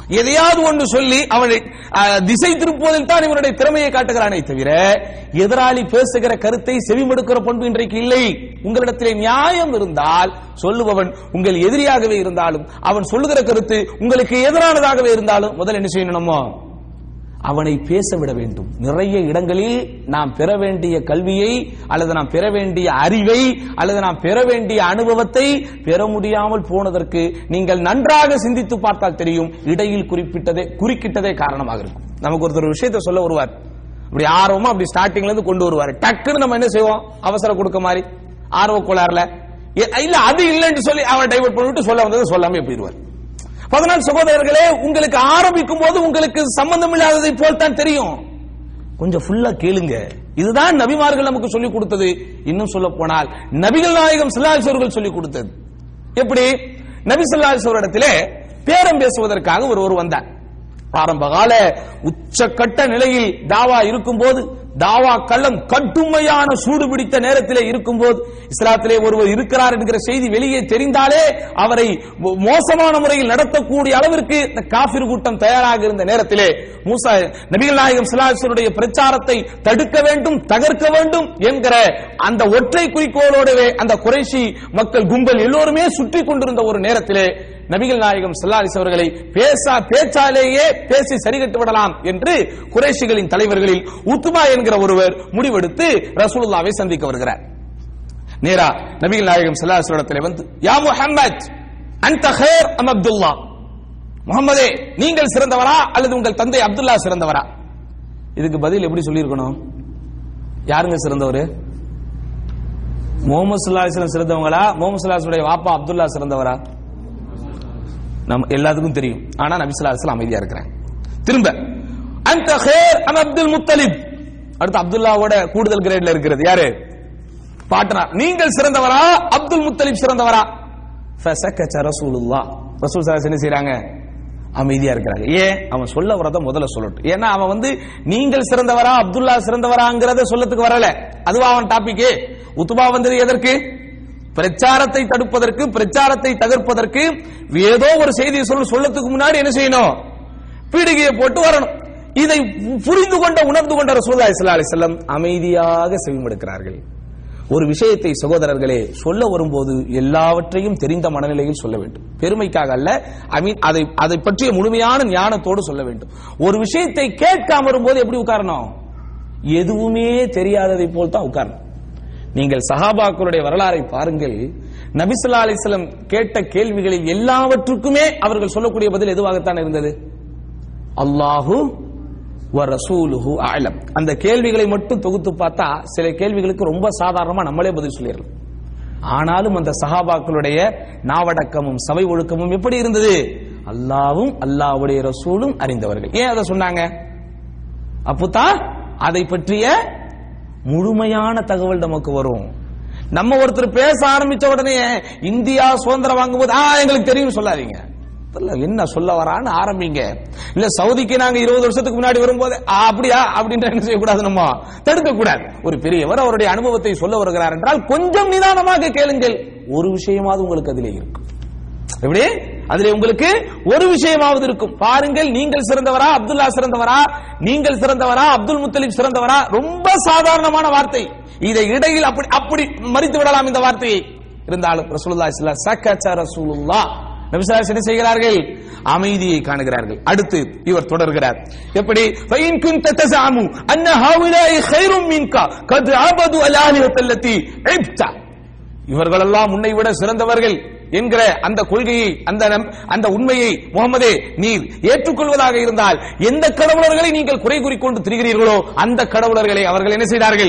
எதையாவது ஒன்று சொல்லி அவனை அஹ், திசை திருப்புவதில் தான் இவனுடைய திறமையை காட்டுகிறானே தவிர எதிராளி பேசுகிற கருத்தை செவிமடுக்கிற பண்பு இன்றைக்கு இல்லை உங்களிடத்திலே நியாயம் இருந்தால் சொல்லுபவன் உங்கள் எதிரியாகவே இருந்தாலும் அவன் சொல்லுகிற கருத்து உங்களுக்கு எதிரானதாகவே இருந்தாலும் முதல்ல என்ன செய்யணும் நம்ம அவனை பேச விட வேண்டும் நிறைய இடங்களில் நாம் பெற வேண்டிய கல்வியை அல்லது நாம் பெற வேண்டிய அறிவை அல்லது நாம் பெற வேண்டிய அனுபவத்தை பெற முடியாமல் போனதற்கு நீங்கள் நன்றாக சிந்தித்து பார்த்தால் தெரியும் இடையில் குறிப்பிட்டதே குறுக்கிட்டதே காரணமாக இருக்கும் நமக்கு ஒருத்தர் ஒரு விஷயத்தை சொல்ல வருவார் அப்படி ஆர்வமா அப்படி ஸ்டார்டிங்ல இருந்து கொண்டு வருவார் டக்குன்னு நம்ம என்ன செய்வோம் அவசர கொடுக்க மாதிரி ஆர்வ கோளாறுல எ- இல்ல அது இல்லைன்னு சொல்லி அவன் டைவர்ட் பண்ணிவிட்டு சொல்ல வந்தது சொல்லாம போயிடுவார் பதினாலு சகோதரர்களே உங்களுக்கு ஆரம்பிக்கும் போது உங்களுக்கு சம்பந்தம் இல்லாததை போல் தான் தெரியும் கொஞ்சம் ஃபுல்லா கேளுங்க இதுதான் நபிமார்கள் நமக்கு சொல்லிக் கொடுத்தது இன்னும் சொல்ல போனால் நபிகள் நாயகம் ஸல்லல்லாஹு அவர்கள் சொல்லிக் கொடுத்தது எப்படி நபி ஸல்லல்லாஹு இடத்திலே பேரம் பேசுவதற்காக ஒருவர் வந்தார் ஆரம்ப கால உச்சக்கட்ட நிலையில் தாவா இருக்கும்போது தாவா களம் கட்டுமையான சூடு பிடித்த நேரத்திலே இருக்கும்போது இஸ்லாத்திலே ஒருவர் இருக்கிறார் என்கிற செய்தி வெளியே தெரிந்தாலே அவரை மோ- மோசமான முறையில் நடத்தக்கூடிய அளவிற்கு இந்த காபிர் கூட்டம் தயாராக இருந்த நேரத்திலே மூசா நபிகள் நாயகம் சிலாசுடைய பிரச்சாரத்தை தடுக்க வேண்டும் தகர்க்க வேண்டும் என்கிற அந்த ஒற்றை குறிக்கோளோடவே அந்த குறைஷி மக்கள் கும்பல் எல்லோருமே சுற்றி கொண்டிருந்த ஒரு நேரத்திலே நபிகள் நாயகம் ஸல்லல்லாஹு அவர்களை பேசா பேச்சாலேயே பேசி சரிகட்டு விடலாம் என்று குறைஷிகளின் தலைவர்களில் உத்துமா என்கிற ஒருவர் முடிவெடுத்து ரசூலுல்லாவை சந்திக்க வருகிறார் நேரா நபிகள் நாயகம் ஸல்லல்லாஹு அலைஹி இடத்திலே வந்து யா முஹம்மத் அன்த ஹைர் அம் அப்துல்லா முகமதே நீங்கள் சிறந்தவரா அல்லது உங்கள் தந்தை அப்துல்லா சிறந்தவரா இதுக்கு பதில் எப்படி சொல்லியிருக்கணும் யாருங்க சிறந்தவர் முகமது ஸல்லல்லாஹு அலைஹி வஸல்லம் சிறந்தவங்களா முகமது ஸல்லல்லாஹு அலைஹி வஸல்லம் வாப்பா அப்துல்லா சிறந்தவரா நம்ம எல்லாத்துக்கும் தெரியும் ஆனா நபி ஸல்லல்லாஹு அலைஹி வஸல்லம் அமைதியா இருக்கிறாங்க திரும்ப அந்த ஹேர் அன் அப்துல் முத்தலிப் அடுத்து அப்துல்லாவோட கூடுதல் கிரேட்ல இருக்கிறது யாரு பாட்டனார் நீங்கள் சிறந்தவரா அப்துல் முத்தலிப் சிறந்தவரா ஃபசக்கச்ச ரசூலுல்லாஹ் ரசூல் ஸல்லல்லாஹு அலைஹி என்ன செய்றாங்க அமைதியா இருக்கிறாங்க ஏன் அவன் சொல்ல வரத முதல்ல சொல்லட்டும் ஏன்னா அவன் வந்து நீங்கள் சிறந்தவரா அப்துல்லா சிறந்தவராங்கிறத சொல்லத்துக்கு வரல அதுவா அவன் டாபிக் உத்துபா வந்தது எதற்கு பிரச்சாரத்தை தடுப்பதற்கு பிரச்சாரத்தை தகர்ப்பதற்கு ஏதோ ஒரு செய்தியை சொல்ல சொல்லத்துக்கு முன்னாடி என்ன செய்யணும் பீடிகையை போட்டு வரணும் இதை புரிந்து கொண்ட உணர்ந்து கொண்ட ரசூலுல்லாஹி ஸல்லல்லாஹு அலைஹி வஸல்லம் அமைதியாக செவிமடுக்கிறார்கள் ஒரு விஷயத்தை சகோதரர்களே சொல்ல வரும்போது எல்லாவற்றையும் தெரிந்த மனநிலையில் சொல்ல வேண்டும் பெருமைக்காக அல்ல ஐ மீன் அதை அதை பற்றிய முழுமையான ஞானத்தோடு சொல்ல வேண்டும் ஒரு விஷயத்தை கேட்காம வரும்போது எப்படி உட்காரணும் எதுவுமே தெரியாததை போல் தான் உட்காரணும் நீங்கள் சஹாபாக்களுடைய வரலாறை பாருங்கள் நபிசுல்லா அலிஸ்லம் கேட்ட கேள்விகளில் எல்லாவற்றுக்குமே அவர்கள் சொல்லக்கூடிய பதில் எதுவாகத்தான் இருந்தது அல்லாஹு வ ரசூலுஹு அலம் அந்த கேள்விகளை மட்டும் தொகுத்து பார்த்தா சில கேள்விகளுக்கு ரொம்ப சாதாரணமா நம்மளே பதில் சொல்லிடலாம் ஆனாலும் அந்த சஹாபாக்களுடைய நாவடக்கமும் சபை ஒழுக்கமும் எப்படி இருந்தது அல்லாவும் அல்லாஹ்வுடைய ரசூலும் அறிந்தவர்கள் ஏன் அதை சொன்னாங்க அப்போதான் அதை பற்றிய முழுமையான தகவல் நமக்கு வரும் நம்ம ஒருத்தர் பேச ஆரம்பிச்ச உடனே இந்தியா சுதந்திரம் வாங்கும்போது ஆ எங்களுக்கு தெரியும் சொல்லாதீங்க தெரியல, என்ன சொல்ல வரான்னு ஆரம்பிங்க இல்ல சவுதிக்கு நாங்க இருபது வருஷத்துக்கு முன்னாடி வரும்போது "ஆ, அப்படியா அப்படின்ற என்ன செய்யக்கூடாது நம்ம தடுக்க கூடாது ஒரு பெரியவர் அவருடைய அனுபவத்தை சொல்ல வருகிறார் என்றால் கொஞ்சம் நிதானமாக கேளுங்கள் ஒரு விஷயமாவது உங்களுக்கு அதிலே இருக்கும் எப்படி அதிலே உங்களுக்கு ஒரு விஷயமாவது இருக்கும் பாருங்கள் நீங்கள் சிறந்தவரா அப்துல்லா சிறந்தவரா நீங்கள் சிறந்தவரா அப்துல் முத்தலிப் சிறந்தவரா ரொம்ப சாதாரணமான வார்த்தை இதை இடையில் அப்படி அப்படி மறித்து விடலாம் இந்த வார்த்தையை இருந்தாலும் ரசூலுல்லாஹி ஸல்லல்லாஹு அலைஹி வஸல்லம் சக்கச்ச ரசூலுல்லாஹ் நபி ஸல்லல்லாஹு அலைஹி வஸல்லம் என்ன செய்கிறார்கள் அமைதியை காணுகிறார்கள் அடுத்து இவர் தொடர்கிறார் எப்படி ஃபைன் குன்த தஸஅமு அன்ன ஹாவுலாஇ கைரும் மின்கா கத் அபது அலாலிஹத் அல்லதி இப்தா இவர்களெல்லாம் உன்னை விட சிறந்தவர்கள் என்கிற அந்த கொள்கையை அந்த நம்- அந்த உண்மையை முகமதே நீர் ஏற்றுக்கொள்வதாக இருந்தால் எந்த கடவுளர்களை நீங்கள் குறை கூறிக்கொண்டு திரிகிறீர்களோ அந்த கடவுளர்களை அவர்கள் என்ன செய்தார்கள்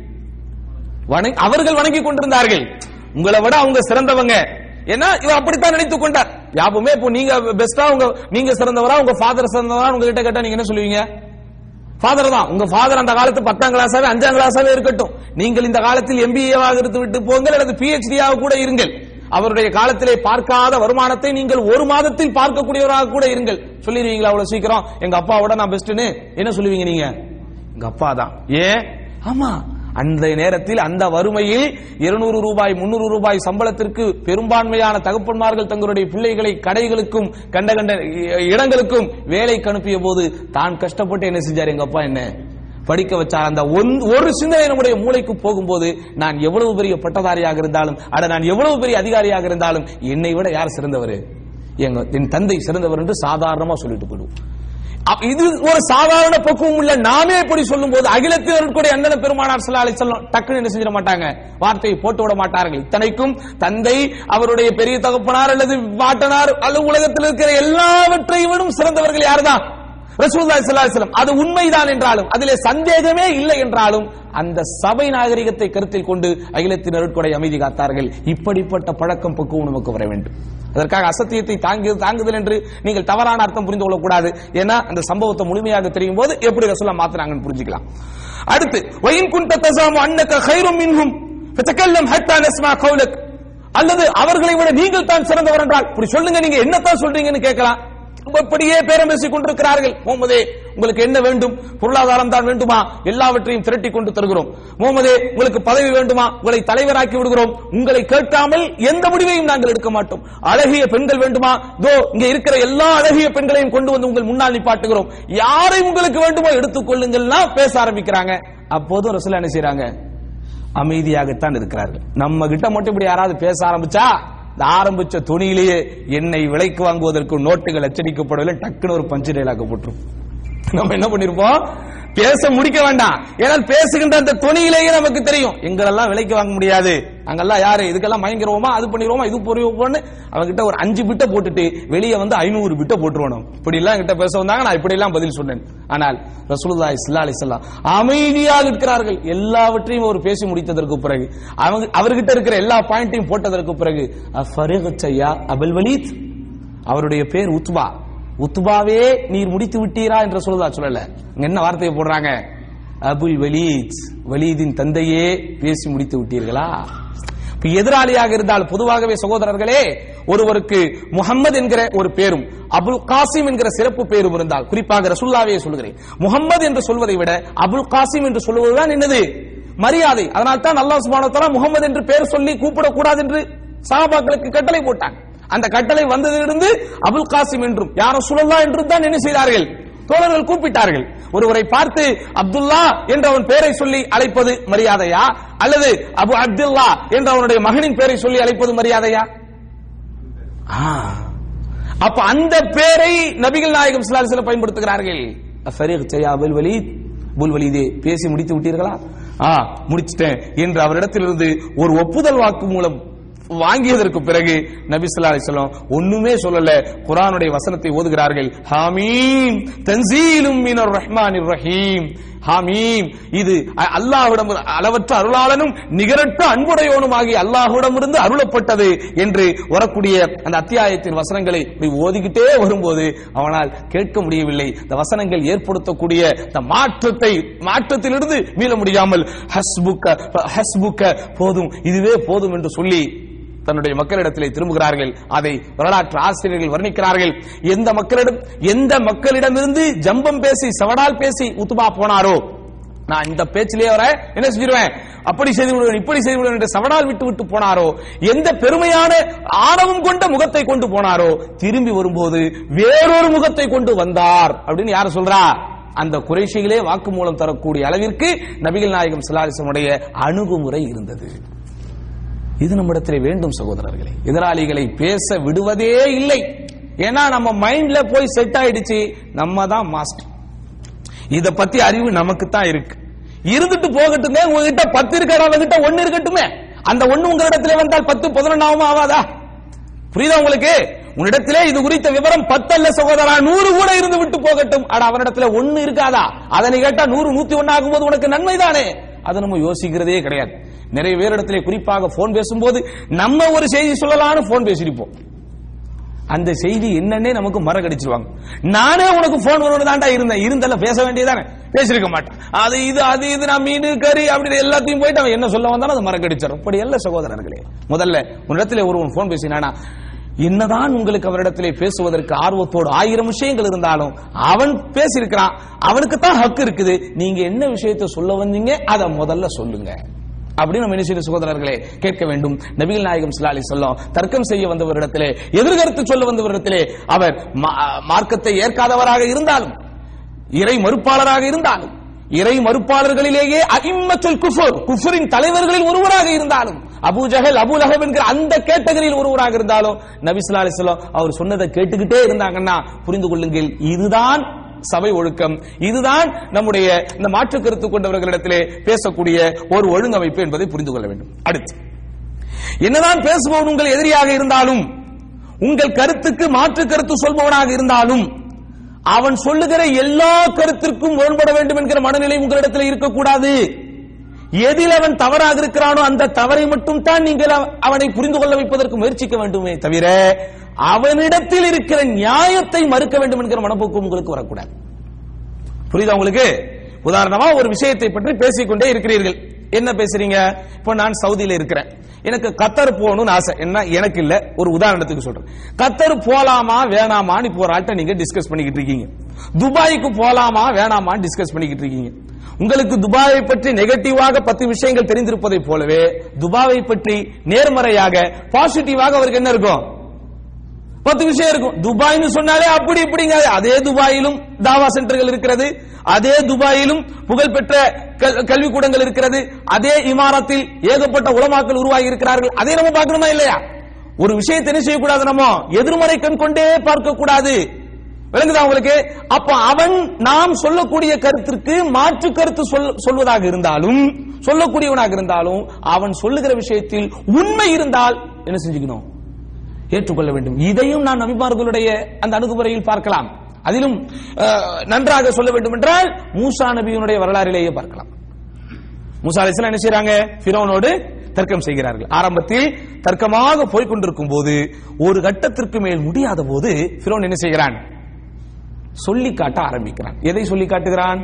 வணங்கி- அவர்கள் வணங்கி கொண்டிருந்தார்கள் உங்களை விட அவங்க சிறந்தவங்க ஏன்னா இவர் அப்படித்தான் நினைத்துக் கொண்டார் யாப்புமே இப்போ நீங்க பெஸ்டா உங்க நீங்க சிறந்தவரா உங்க ஃபாதர் சிறந்தவரா உங்க கிட்ட கேட்டா நீங்க என்ன சொல்லுவீங்க ஃபாதர் தான் உங்க ஃபாதர் அந்த காலத்து பத்தாம் கிளாஸாவே அஞ்சாம் கிளாஸாவே இருக்கட்டும் நீங்கள் இந்த காலத்தில் எம்பிஏவாக இருந்து விட்டு போங்கள் அல்லது பிஹெச்டியாக கூட இருங்கள் அவருடைய காலத்திலே பார்க்காத வருமானத்தை நீங்கள் ஒரு மாதத்தில் பார்க்கக்கூடியவராக கூட இருங்கள் சொல்லிடுவீங்களா அவ்வளவு சீக்கிரம் எங்க அப்பாவோட நான் பெஸ்ட்னு என்ன சொல்லுவீங்க நீங்க எங்க அப்பா தான் ஏன் ஆமா அந்த நேரத்தில் அந்த வறுமையில் இருநூறு ரூபாய் முன்னூறு ரூபாய் சம்பளத்திற்கு பெரும்பான்மையான தகப்பன்மார்கள் தங்களுடைய பிள்ளைகளை கடைகளுக்கும் கண்ட கண்ட இடங்களுக்கும் வேலைக்கு அனுப்பிய போது தான் கஷ்டப்பட்டு என்ன செஞ்சார் எங்க அப்பா என்ன படிக்க வச்சார் அந்த ஒன்- ஒரு சிந்தனை நம்முடைய மூளைக்கு போகும்போது நான் எவ்வளவு பெரிய பட்டதாரியாக இருந்தாலும் அட நான் எவ்வளவு பெரிய அதிகாரியாக இருந்தாலும் என்னை விட யார் சிறந்தவர் எங்க என் தந்தை சிறந்தவர் என்று சாதாரணமா சொல்லிட்டு போயிடுவோம் அப்ப இது ஒரு சாதாரண பக்குவம் உள்ள நாமே இப்படி சொல்லும் போது அகிலத்தில் கூட அண்ணன பெருமானார் ஸல்லல்லாஹு சொல்லும் டக்குன்னு என்ன செஞ்சிட மாட்டாங்க வார்த்தையை போட்டு விட மாட்டார்கள் இத்தனைக்கும் தந்தை அவருடைய பெரிய தகப்பனார் அல்லது பாட்டனார் அல்லது உலகத்தில் இருக்கிற எல்லாவற்றையும் விடும் சிறந்தவர்கள் யார்தான் ரசூலுல்லாஹி ஸல்லல்லாஹு அலைஹி வஸல்லம் அது உண்மைதான் என்றாலும் அதிலே சந்தேகமே இல்லை என்றாலும் அந்த சபை நாகரிகத்தை கருத்தில் கொண்டு அகிலத்தின் அருட்கொடை அமைதி காத்தார்கள் இப்படிப்பட்ட பழக்கம் பக்குவம் நமக்கு வர வேண்டும் அதற்காக அசத்தியத்தை தாங்கி தாங்குதல் என்று நீங்கள் தவறான அர்த்தம் புரிந்து கொள்ளக்கூடாது ஏன்னா அந்த சம்பவத்தை முழுமையாக தெரியும் போது எப்படி ரசூலா மாத்துறாங்கன்னு புரிஞ்சுக்கலாம் அடுத்து வயின் குண்ட தசாமு அன்னக கைரும் மின்ஹும் ஃபதகல்லம் ஹத்தா நஸ்மா கௌலக் அல்லது அவர்களை விட நீங்கள் தான் சிறந்தவர் என்றால் இப்படி சொல்லுங்க நீங்க என்னத்தான் சொல்றீங்கன்னு கேட்கலாம் இப்படியே பேரம் பேசிக் கொண்டிருக்கிறார்கள் முகமதே உங்களுக்கு என்ன வேண்டும் பொருளாதாரம் தான் வேண்டுமா எல்லாவற்றையும் திரட்டி கொண்டு தருகிறோம் முகமதே உங்களுக்கு பதவி வேண்டுமா உங்களை தலைவராக்கி விடுகிறோம் உங்களை கேட்காமல் எந்த முடிவையும் நாங்கள் எடுக்க மாட்டோம் அழகிய பெண்கள் வேண்டுமா தோ இங்க இருக்கிற எல்லா அழகிய பெண்களையும் கொண்டு வந்து உங்கள் முன்னால் நிப்பாட்டுகிறோம் யாரை உங்களுக்கு வேண்டுமோ எடுத்துக்கொள்ளுங்கள்னா பேச ஆரம்பிக்கிறாங்க அப்போதும் ரசூலா என்ன செய்றாங்க அமைதியாகத்தான் இருக்கிறார்கள் நம்ம கிட்ட மட்டும் இப்படி யாராவது பேச ஆரம்பிச்சா இந்த ஆரம்பிச்ச துணியிலேயே என்னை விலைக்கு வாங்குவதற்கு நோட்டுகள் அச்சடிக்கப்படவில்லை டக்குன்னு ஒரு பஞ்சு டைலாக போட்டுரும் நம்ம என்ன பண்ணிருப்போம் பேச முடிக்க வேண்டாம் ஏனால் பேசுகின்ற அந்த துணியிலேயே நமக்கு தெரியும் எங்களெல்லாம் விலைக்கு வாங்க முடியாது அங்கெல்லாம் யாரு இதுக்கெல்லாம் மயங்கிருவோமா அது பண்ணிடுவோமா இது புரியுவோம்னு அவங்க கிட்ட ஒரு அஞ்சு பிட்ட போட்டுட்டு வெளியே வந்து ஐநூறு பிட்ட போட்டுருவோம் இப்படி எல்லாம் கிட்ட பேச வந்தாங்க நான் இப்படி எல்லாம் பதில் சொன்னேன் ஆனால் ரசூலுல்லாஹி ஸல்லல்லாஹு அலைஹி வஸல்லம் அமைதியாக இருக்கிறார்கள் எல்லாவற்றையும் அவர் பேசி முடித்ததற்கு பிறகு அவங்க அவர்கிட்ட இருக்கிற எல்லா பாயிண்ட்டையும் போட்டதற்கு பிறகு அஃபரிகச்சையா அபுல் வலீத் அவருடைய பேர் உத்பா உத்பாவே நீர் முடித்து விட்டீரா என்று சொல்லுதா சொல்லல இங்க என்ன வார்த்தையை போடுறாங்க அபுல் வலீத் வலீதின் தந்தையே பேசி முடித்து விட்டீர்களா இப்ப எதிராளியாக இருந்தால் பொதுவாகவே சகோதரர்களே ஒருவருக்கு முகம்மது என்கிற ஒரு பேரும் அபுல் காசிம் என்கிற சிறப்பு பேரும் இருந்தால் குறிப்பாக ரசுல்லாவே சொல்கிறேன் முகம்மது என்று சொல்வதை விட அபுல் காசிம் என்று சொல்வதுதான் என்னது மரியாதை அதனால் தான் அல்லாஹ் சுப்ஹானஹு வ தஆலா முகமது என்று பெயர் சொல்லி கூப்பிடக்கூடாது என்று சஹாபாக்களுக்கு கட்டளை போட்டாங்க அந்த கட்டளை வந்ததிலிருந்து அபுல் காசிம் என்றும் யார சுழல்லா என்றும் தான் என்ன செய்தார்கள் தோழர்கள் கூப்பிட்டார்கள் ஒருவரை பார்த்து அப்துல்லா என்ற அவன் பெயரை சொல்லி அழைப்பது மரியாதையா அல்லது அபு அப்துல்லா என்ற அவனுடைய மகனின் பெயரை சொல்லி அழைப்பது மரியாதையா ஆ. அப்ப அந்த பேரை நபிகள் நாயகம் ஸல்லல்லாஹு அலைஹி வஸல்லம் பயன்படுத்துகிறார்கள் ஃபரீக் ஜயா அபுல் வலீத் புல் வலீதே பேசி முடித்து விட்டீர்களா ஆ முடிச்சிட்டேன் என்று அவரிடத்திலிருந்து ஒரு ஒப்புதல் வாக்கு மூலம் வாங்கியதற்கு பிறகு நபி ஸல்லல்லாஹு அலைஹி வஸல்லம் ஒண்ணுமே சொல்லல குர்ஆனுடைய வசனத்தை ஓதுகிறார்கள் ஹாமீம் தன்சீலும் மினர் ரஹ்மானிர் ரஹீம் ஹாமீம் இது அ- அல்லாஹ்விடம் அளவற்ற அருளாளனும் நிகரற்ற அன்புடையோனுமாகி அல்லாஹ்விடமிருந்து அருளப்பட்டது என்று வரக்கூடிய அந்த அத்தியாயத்தின் வசனங்களை இப்படி ஓதிக்கிட்டே வரும்போது அவனால் கேட்க முடியவில்லை இந்த வசனங்கள் ஏற்படுத்தக்கூடிய இந்த மாற்றத்தை மாற்றத்திலிருந்து மீள முடியாமல் ஹஸ்புக்க ஹஸ்புக்க போதும் இதுவே போதும் என்று சொல்லி தன்னுடைய மக்களிடத்திலே திரும்புகிறார்கள் அதை வரலாற்று ஆசிரியர்கள் வர்ணிக்கிறார்கள் எந்த மக்களிடம் எந்த மக்களிடமிருந்து ஜம்பம் பேசி செவடால் பேசி உத்துபா போனாரோ நான் இந்த பேச்சிலே வர என்ன செஞ்சிருவேன் அப்படி செய்து விடுவேன் இப்படி செய்து விடுவேன் என்று சவடால் விட்டு விட்டு போனாரோ எந்த பெருமையான ஆணவம் கொண்ட முகத்தை கொண்டு போனாரோ திரும்பி வரும்போது வேறொரு முகத்தை கொண்டு வந்தார் அப்படின்னு யார் சொல்றா அந்த குறைஷிகளே வாக்குமூலம் தரக்கூடிய அளவிற்கு நபிகள் நாயகம் சிலாரிசமுடைய அணுகுமுறை இருந்தது இது நம்மிடத்திலே வேண்டும் சகோதரர்களே எதிராளிகளை பேச விடுவதே இல்லை ஏன்னா நம்ம மைண்ட்ல போய் செட் ஆயிடுச்சு நம்ம தான் மாஸ்டர் இத பத்தி அறிவு நமக்கு தான் இருக்கு இருந்துட்டு போகட்டுமே உங்ககிட்ட பத்து இருக்கிற கிட்ட ஒண்ணு இருக்கட்டுமே அந்த ஒண்ணு உங்களிடத்திலே வந்தால் பத்து பதினொன்னாவும் ஆவாதா புரியுதா உங்களுக்கு உன்னிடத்திலே இது குறித்த விவரம் பத்து அல்ல சகோதரா நூறு கூட இருந்து விட்டு போகட்டும் அட அவனிடத்துல ஒண்ணு இருக்காதா அதனை கேட்டா நூறு நூத்தி ஒன்னு ஆகும்போது உனக்கு நன்மைதானே அதை நம்ம யோசிக்கிறதே கிடையாது நிறைய பேரிடத்திலே குறிப்பாக போன் பேசும்போது நம்ம ஒரு செய்தி சொல்லலாம்னு போன் பேசிருப்போம் அந்த செய்தி என்னன்னே நமக்கு மறக்கடிச்சிருவாங்க நானே உனக்கு போன் பண்ணணும் தான்டா இருந்தேன் இருந்தல்ல பேச வேண்டியதானே பேசிருக்க மாட்டேன் அது இது அது இது நான் மீன் கறி அப்படி எல்லாத்தையும் போயிட்டு அவன் என்ன சொல்ல வந்தாலும் அது மறக்கடிச்சிடும் அப்படி அல்ல சகோதரர்களே முதல்ல உன்னிடத்துல ஒருவன் போன் பேசினானா என்னதான் உங்களுக்கு அவரிடத்திலே பேசுவதற்கு ஆர்வத்தோடு ஆயிரம் விஷயங்கள் இருந்தாலும் அவன் பேசியிருக்கிறான் அவனுக்கு தான் ஹக்கு இருக்குது நீங்க என்ன விஷயத்தை சொல்ல வந்தீங்க அதை முதல்ல சொல்லுங்க அப்படின்னு நம்ம என்ன செய்யணும் சகோதரர்களே கேட்க வேண்டும் நபிகள் நாயகம் ஸல்லல்லாஹு சொல்லும் தர்க்கம் செய்ய வந்தவரிடத்திலே எதிர்கருத்து சொல்ல வந்தவரிடத்திலே அவர் மா- மார்க்கத்தை ஏற்காதவராக இருந்தாலும் இறை மறுப்பாளராக இருந்தாலும் இறை மறுப்பாளர்களிலேயே அஇம்மத்துல் குஃபர் குஃபரின் தலைவர்களில் ஒருவராக இருந்தாலும் அபூ ஜஹல் அபூ லஹப் என்கிற அந்த கேட்டகரியில் ஒருவராக இருந்தாலும் நபி ஸல்லல்லாஹு அலைஹி வஸல்லம் அவர் சொன்னதை கேட்டுக்கிட்டே இருந்தாங்கன்னா புரிந்து கொள்ளுங்கள் இதுதான் சபை ஒழுக்கம் இதுதான் நம்முடைய இந்த மாற்று கருத்து கொண்டவர்களிடத்திலே பேசக்கூடிய ஒரு ஒழுங்கமைப்பு என்பதை புரிந்து கொள்ள வேண்டும் அடுத்து என்னதான் பேசுபவன் உங்கள் எதிரியாக இருந்தாலும் உங்கள் கருத்துக்கு மாற்று கருத்து சொல்பவனாக இருந்தாலும் அவன் சொல்லுகிற எல்லா கருத்திற்கும் முரண்பட வேண்டும் என்கிற மனநிலை உங்களிடத்தில் இருக்கக்கூடாது எதில் அவன் தவறாக இருக்கிறானோ அந்த தவறை மட்டும் தான் நீங்கள் அவ- அவனை புரிந்து கொள்ள வைப்பதற்கு முயற்சிக்க வேண்டுமே தவிர அவனிடத்தில் இருக்கிற நியாயத்தை மறுக்க வேண்டும் என்கிற மனப்போக்கு உங்களுக்கு வரக்கூடாது புரியுதா உங்களுக்கு உதாரணமா ஒரு விஷயத்தை பற்றி பேசிக்கொண்டே இருக்கிறீர்கள் என்ன பேசுறீங்க இப்போ நான் சவுதியில இருக்கிறேன் எனக்கு கத்தர் போகணும்னு ஆசை என்ன எனக்கு இல்ல ஒரு உதாரணத்துக்கு சொல்றேன் கத்தர் போலாமா வேணாமான்னு இப்போ ஒரு ஆள்கிட்ட நீங்க டிஸ்கஸ் பண்ணிக்கிட்டு இருக்கீங்க துபாய்க்கு போலாமா வேணாமான்னு டிஸ்கஸ் பண்ணிக்கிட்டு இருக்கீங்க உங்களுக்கு துபாயை பற்றி நெகட்டிவாக பத்து விஷயங்கள் தெரிந்திருப்பதை போலவே துபாயை பற்றி நேர்மறையாக பாசிட்டிவாக அவருக்கு என்ன இருக்கும் பத்து விஷயம் இருக்கும் துபாய்னு சொன்னாலே அப்படி இப்படிங்க அதே துபாயிலும் தாவா சென்டர்கள் இருக்கிறது அதே துபாயிலும் புகழ்பெற்ற கல்- கல்விக்கூடங்கள் இருக்கிறது அதே இமாரத்தில் ஏகப்பட்ட உலமாக்கள் உருவாகி இருக்கிறார்கள் அதை நம்ம பார்க்கணுமா இல்லையா ஒரு விஷயத்தை என்ன செய்யக்கூடாது நம்ம எதிர்மறை கண் கொண்டே பார்க்க கூடாது விளங்குதா உங்களுக்கு அப்ப அவன் நாம் சொல்லக்கூடிய கருத்திற்கு மாற்று கருத்து சொல்- சொல்வதாக இருந்தாலும் சொல்லக்கூடியவனாக இருந்தாலும் அவன் சொல்லுகிற விஷயத்தில் உண்மை இருந்தால் என்ன செஞ்சுக்கணும் ஏற்றுக்கொள்ள வேண்டும் இதையும் நான் நபிமார்களுடைய அந்த அணுகுமுறையில் பார்க்கலாம் அதிலும் அஹ், நன்றாக சொல்ல வேண்டும் என்றால் மூசா நபியினுடைய வரலாறிலேயே பார்க்கலாம் மூசா அலிஸ்லாம் என்ன செய்றாங்க ஃபிரௌனோடு தர்க்கம் செய்கிறார்கள் ஆரம்பத்தில் தர்க்கமாக போய் கொண்டிருக்கும் போது ஒரு கட்டத்திற்கு மேல் முடியாத போது ஃபிரௌன் என்ன செய்கிறான் சொல்லி காட்ட ஆரம்பிக்கிறான் எதை சொல்லி காட்டுகிறான்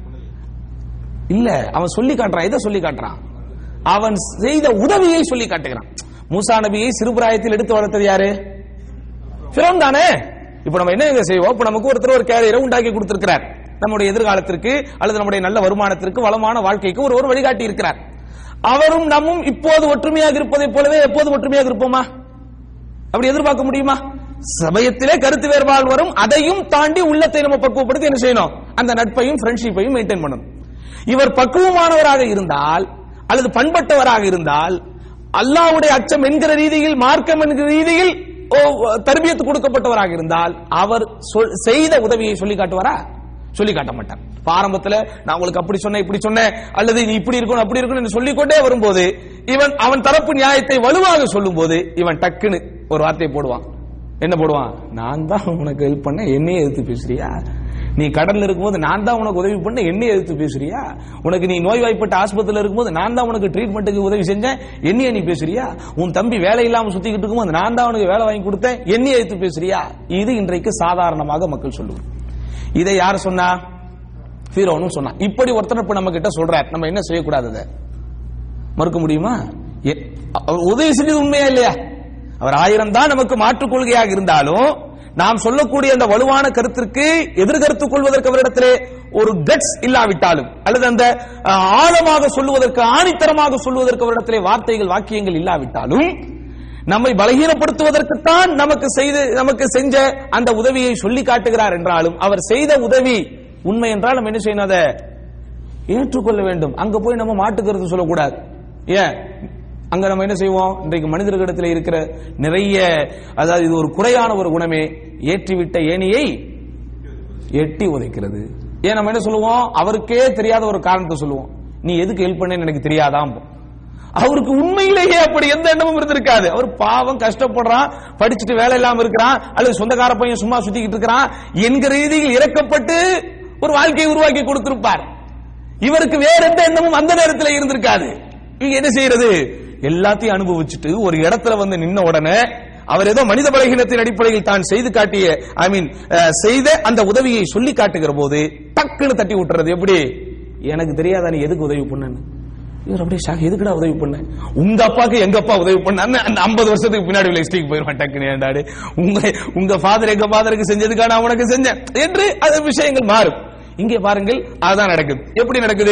இல்ல அவன் சொல்லி காட்டுறான் எதை சொல்லி காட்டுறான் அவன் செய்த உதவியை சொல்லி காட்டுகிறான் மூசா நபியை சிறுபிராயத்தில் எடுத்து வளர்த்தது யாரு ஃபிரௌன் தானே இப்ப நம்ம என்ன செய்வோம் இப்ப நமக்கு ஒருத்தர் ஒரு கேரியரை உண்டாக்கி கொடுத்திருக்கிறார் நம்முடைய எதிர்காலத்திற்கு அல்லது நம்முடைய நல்ல வருமானத்திற்கு வளமான வாழ்க்கைக்கு ஒரு ஒரு வழிகாட்டி இருக்கிறார் அவரும் நம்மும் இப்போது ஒற்றுமையாக இருப்பதைப் போலவே எப்போது ஒற்றுமையாக இருப்போமா அப்படி எதிர்பார்க்க முடியுமா சமயத்திலே கருத்து வேறுபாடு வரும் அதையும் தாண்டி உள்ளத்தை நம்ம பக்குவப்படுத்தி என்ன செய்யணும் அந்த நட்பையும் ஃப்ரெண்ட்ஷிப்பையும் மெயின்டைன் பண்ணணும் இவர் பக்குவமானவராக இருந்தால் அல்லது பண்பட்டவராக இருந்தால் அல்லாஹ்வுடைய அச்சம் என்கிற ரீதியில் மார்க்கம் என்கிற ரீதியில் ஓ, தர்பியத்து கொடுக்கப்பட்டவராக இருந்தால் அவர் சொல்- செய்த உதவியை சொல்லி காட்டுவாரா சொல்லி காட்ட மாட்டார் இப்ப ஆரம்பத்துல நான் உங்களுக்கு அப்படி சொன்னேன் இப்படி சொன்னேன் அல்லது நீ இப்படி இருக்கணும் அப்படி இருக்கணும் என்று சொல்லிக்கொண்டே வரும்போது இவன் அவன் தரப்பு நியாயத்தை வலுவாக சொல்லும்போது இவன் டக்குன்னு ஒரு வார்த்தையை போடுவான் என்ன போடுவான் நான் தான் உனக்கு ஹெல்ப் பண்ண என்னையே எதிர்த்து பேசுறியா நீ கடல்ல இருக்கும்போது நான் தான் உனக்கு உதவி பண்ண என்னையே எதிர்த்து பேசுறியா உனக்கு நீ நோய்வாய்ப்பட்ட ஆஸ்பத்திரியில் இருக்கும்போது நான் தான் உனக்கு ட்ரீட்மெண்ட்டுக்கு உதவி செஞ்சேன் என்னைய நீ பேசுறியா உன் தம்பி வேலை இல்லாம சுத்திக்கிட்டு இருக்கும்போது நான் தான் உனக்கு வேலை வாங்கி கொடுத்தேன் என்னைய எதிர்த்து பேசுறியா இது இன்றைக்கு சாதாரணமாக மக்கள் சொல்லுவாங்க இதை யார் சொன்னா ஃபீரோனும் சொன்னா இப்படி ஒருத்தர் இப்ப நம்ம கிட்ட சொல்றார் நம்ம என்ன செய்யக்கூடாது அதை மறுக்க முடியுமா எ- அவர் உதவி செஞ்சது உண்மையா இல்லையா அவர் ஆயிரம் தான் நமக்கு மாற்றுக் கொள்கையாக இருந்தாலும் நாம் சொல்லக்கூடிய அந்த வலுவான கருத்திற்கு எதிர்கருத்து கொள்வதற்கு அவரிடத்திலே ஒரு கட்ஸ் இல்லாவிட்டாலும் அல்லது அந்த அஹ், ஆழமாக சொல்லுவதற்கு ஆணித்தரமாக சொல்லுவதற்கு அவரிடத்திலே வார்த்தைகள் வாக்கியங்கள் இல்லாவிட்டாலும் நம்மை பலகீனப்படுத்துவதற்குத்தான் நமக்கு செய்து நமக்கு செஞ்ச அந்த உதவியை சொல்லி காட்டுகிறார் என்றாலும் அவர் செய்த உதவி உண்மை என்றால் நம்ம என்ன செய்யணும் அதை ஏற்றுக்கொள்ள வேண்டும் அங்க போய் நம்ம மாட்டுக்கிறது சொல்லக்கூடாது ஏன் அங்க நம்ம என்ன செய்வோம் இன்றைக்கு மனிதர்களிடத்தில் இருக்கிற நிறைய அதாவது இது ஒரு குறையான ஒரு குணமே ஏற்றிவிட்ட ஏணியை எட்டி உதைக்கிறது ஏன் நம்ம என்ன சொல்லுவோம் அவருக்கே தெரியாத ஒரு காரணத்தை சொல்லுவோம் நீ எதுக்கு ஹெல்ப் பண்ணேன்னு எனக்கு தெரியாதாம் அவருக்கு உண்மையிலேயே அப்படி எந்த எண்ணமும் இருந்திருக்காது அவர் பாவம் கஷ்டப்படுறான் படிச்சுட்டு வேலை இல்லாம இருக்கிறான் அல்லது சொந்தக்கார பையன் சும்மா சுத்திக்கிட்டு இருக்கிறான் என்கிற ரீதியில் இறக்கப்பட்டு ஒரு வாழ்க்கையை உருவாக்கி கொடுத்திருப்பார் இவருக்கு வேற எந்த எண்ணமும் அந்த நேரத்தில் இருந்திருக்காது இவங்க என்ன செய்யறது எல்லாத்தையும் அனுபவிச்சுட்டு ஒரு இடத்துல வந்து நின்ன உடனே அவர் ஏதோ மனித பலகீனத்தின் அடிப்படையில் தான் செய்து காட்டிய ஐ மீன் செய்த அந்த உதவியை சொல்லி காட்டுகிற போது டக்குன்னு தட்டி விட்டுறது எப்படி எனக்கு தெரியாதா நீ எதுக்கு உதவி பண்ணன்னு இவர் அப்படியே ஷாக் எதுக்குடா உதவி பண்ண உங்க அப்பாக்கு எங்க அப்பா உதவி பண்ணான்னு அந்த 50 வருஷத்துக்கு பின்னாடி உள்ள ஹிஸ்டரிக்கு போயிருவான் டக்குனு ஏண்டாடு உங்க உங்க ஃபாதர் எங்க ஃபாதருக்கு செஞ்சதுக்காக நான் உனக்கு செஞ்சேன் என்று அது விஷயங்கள் மாறும் இங்கே பாருங்கள் அதான் நடக்குது எப்படி நடக்குது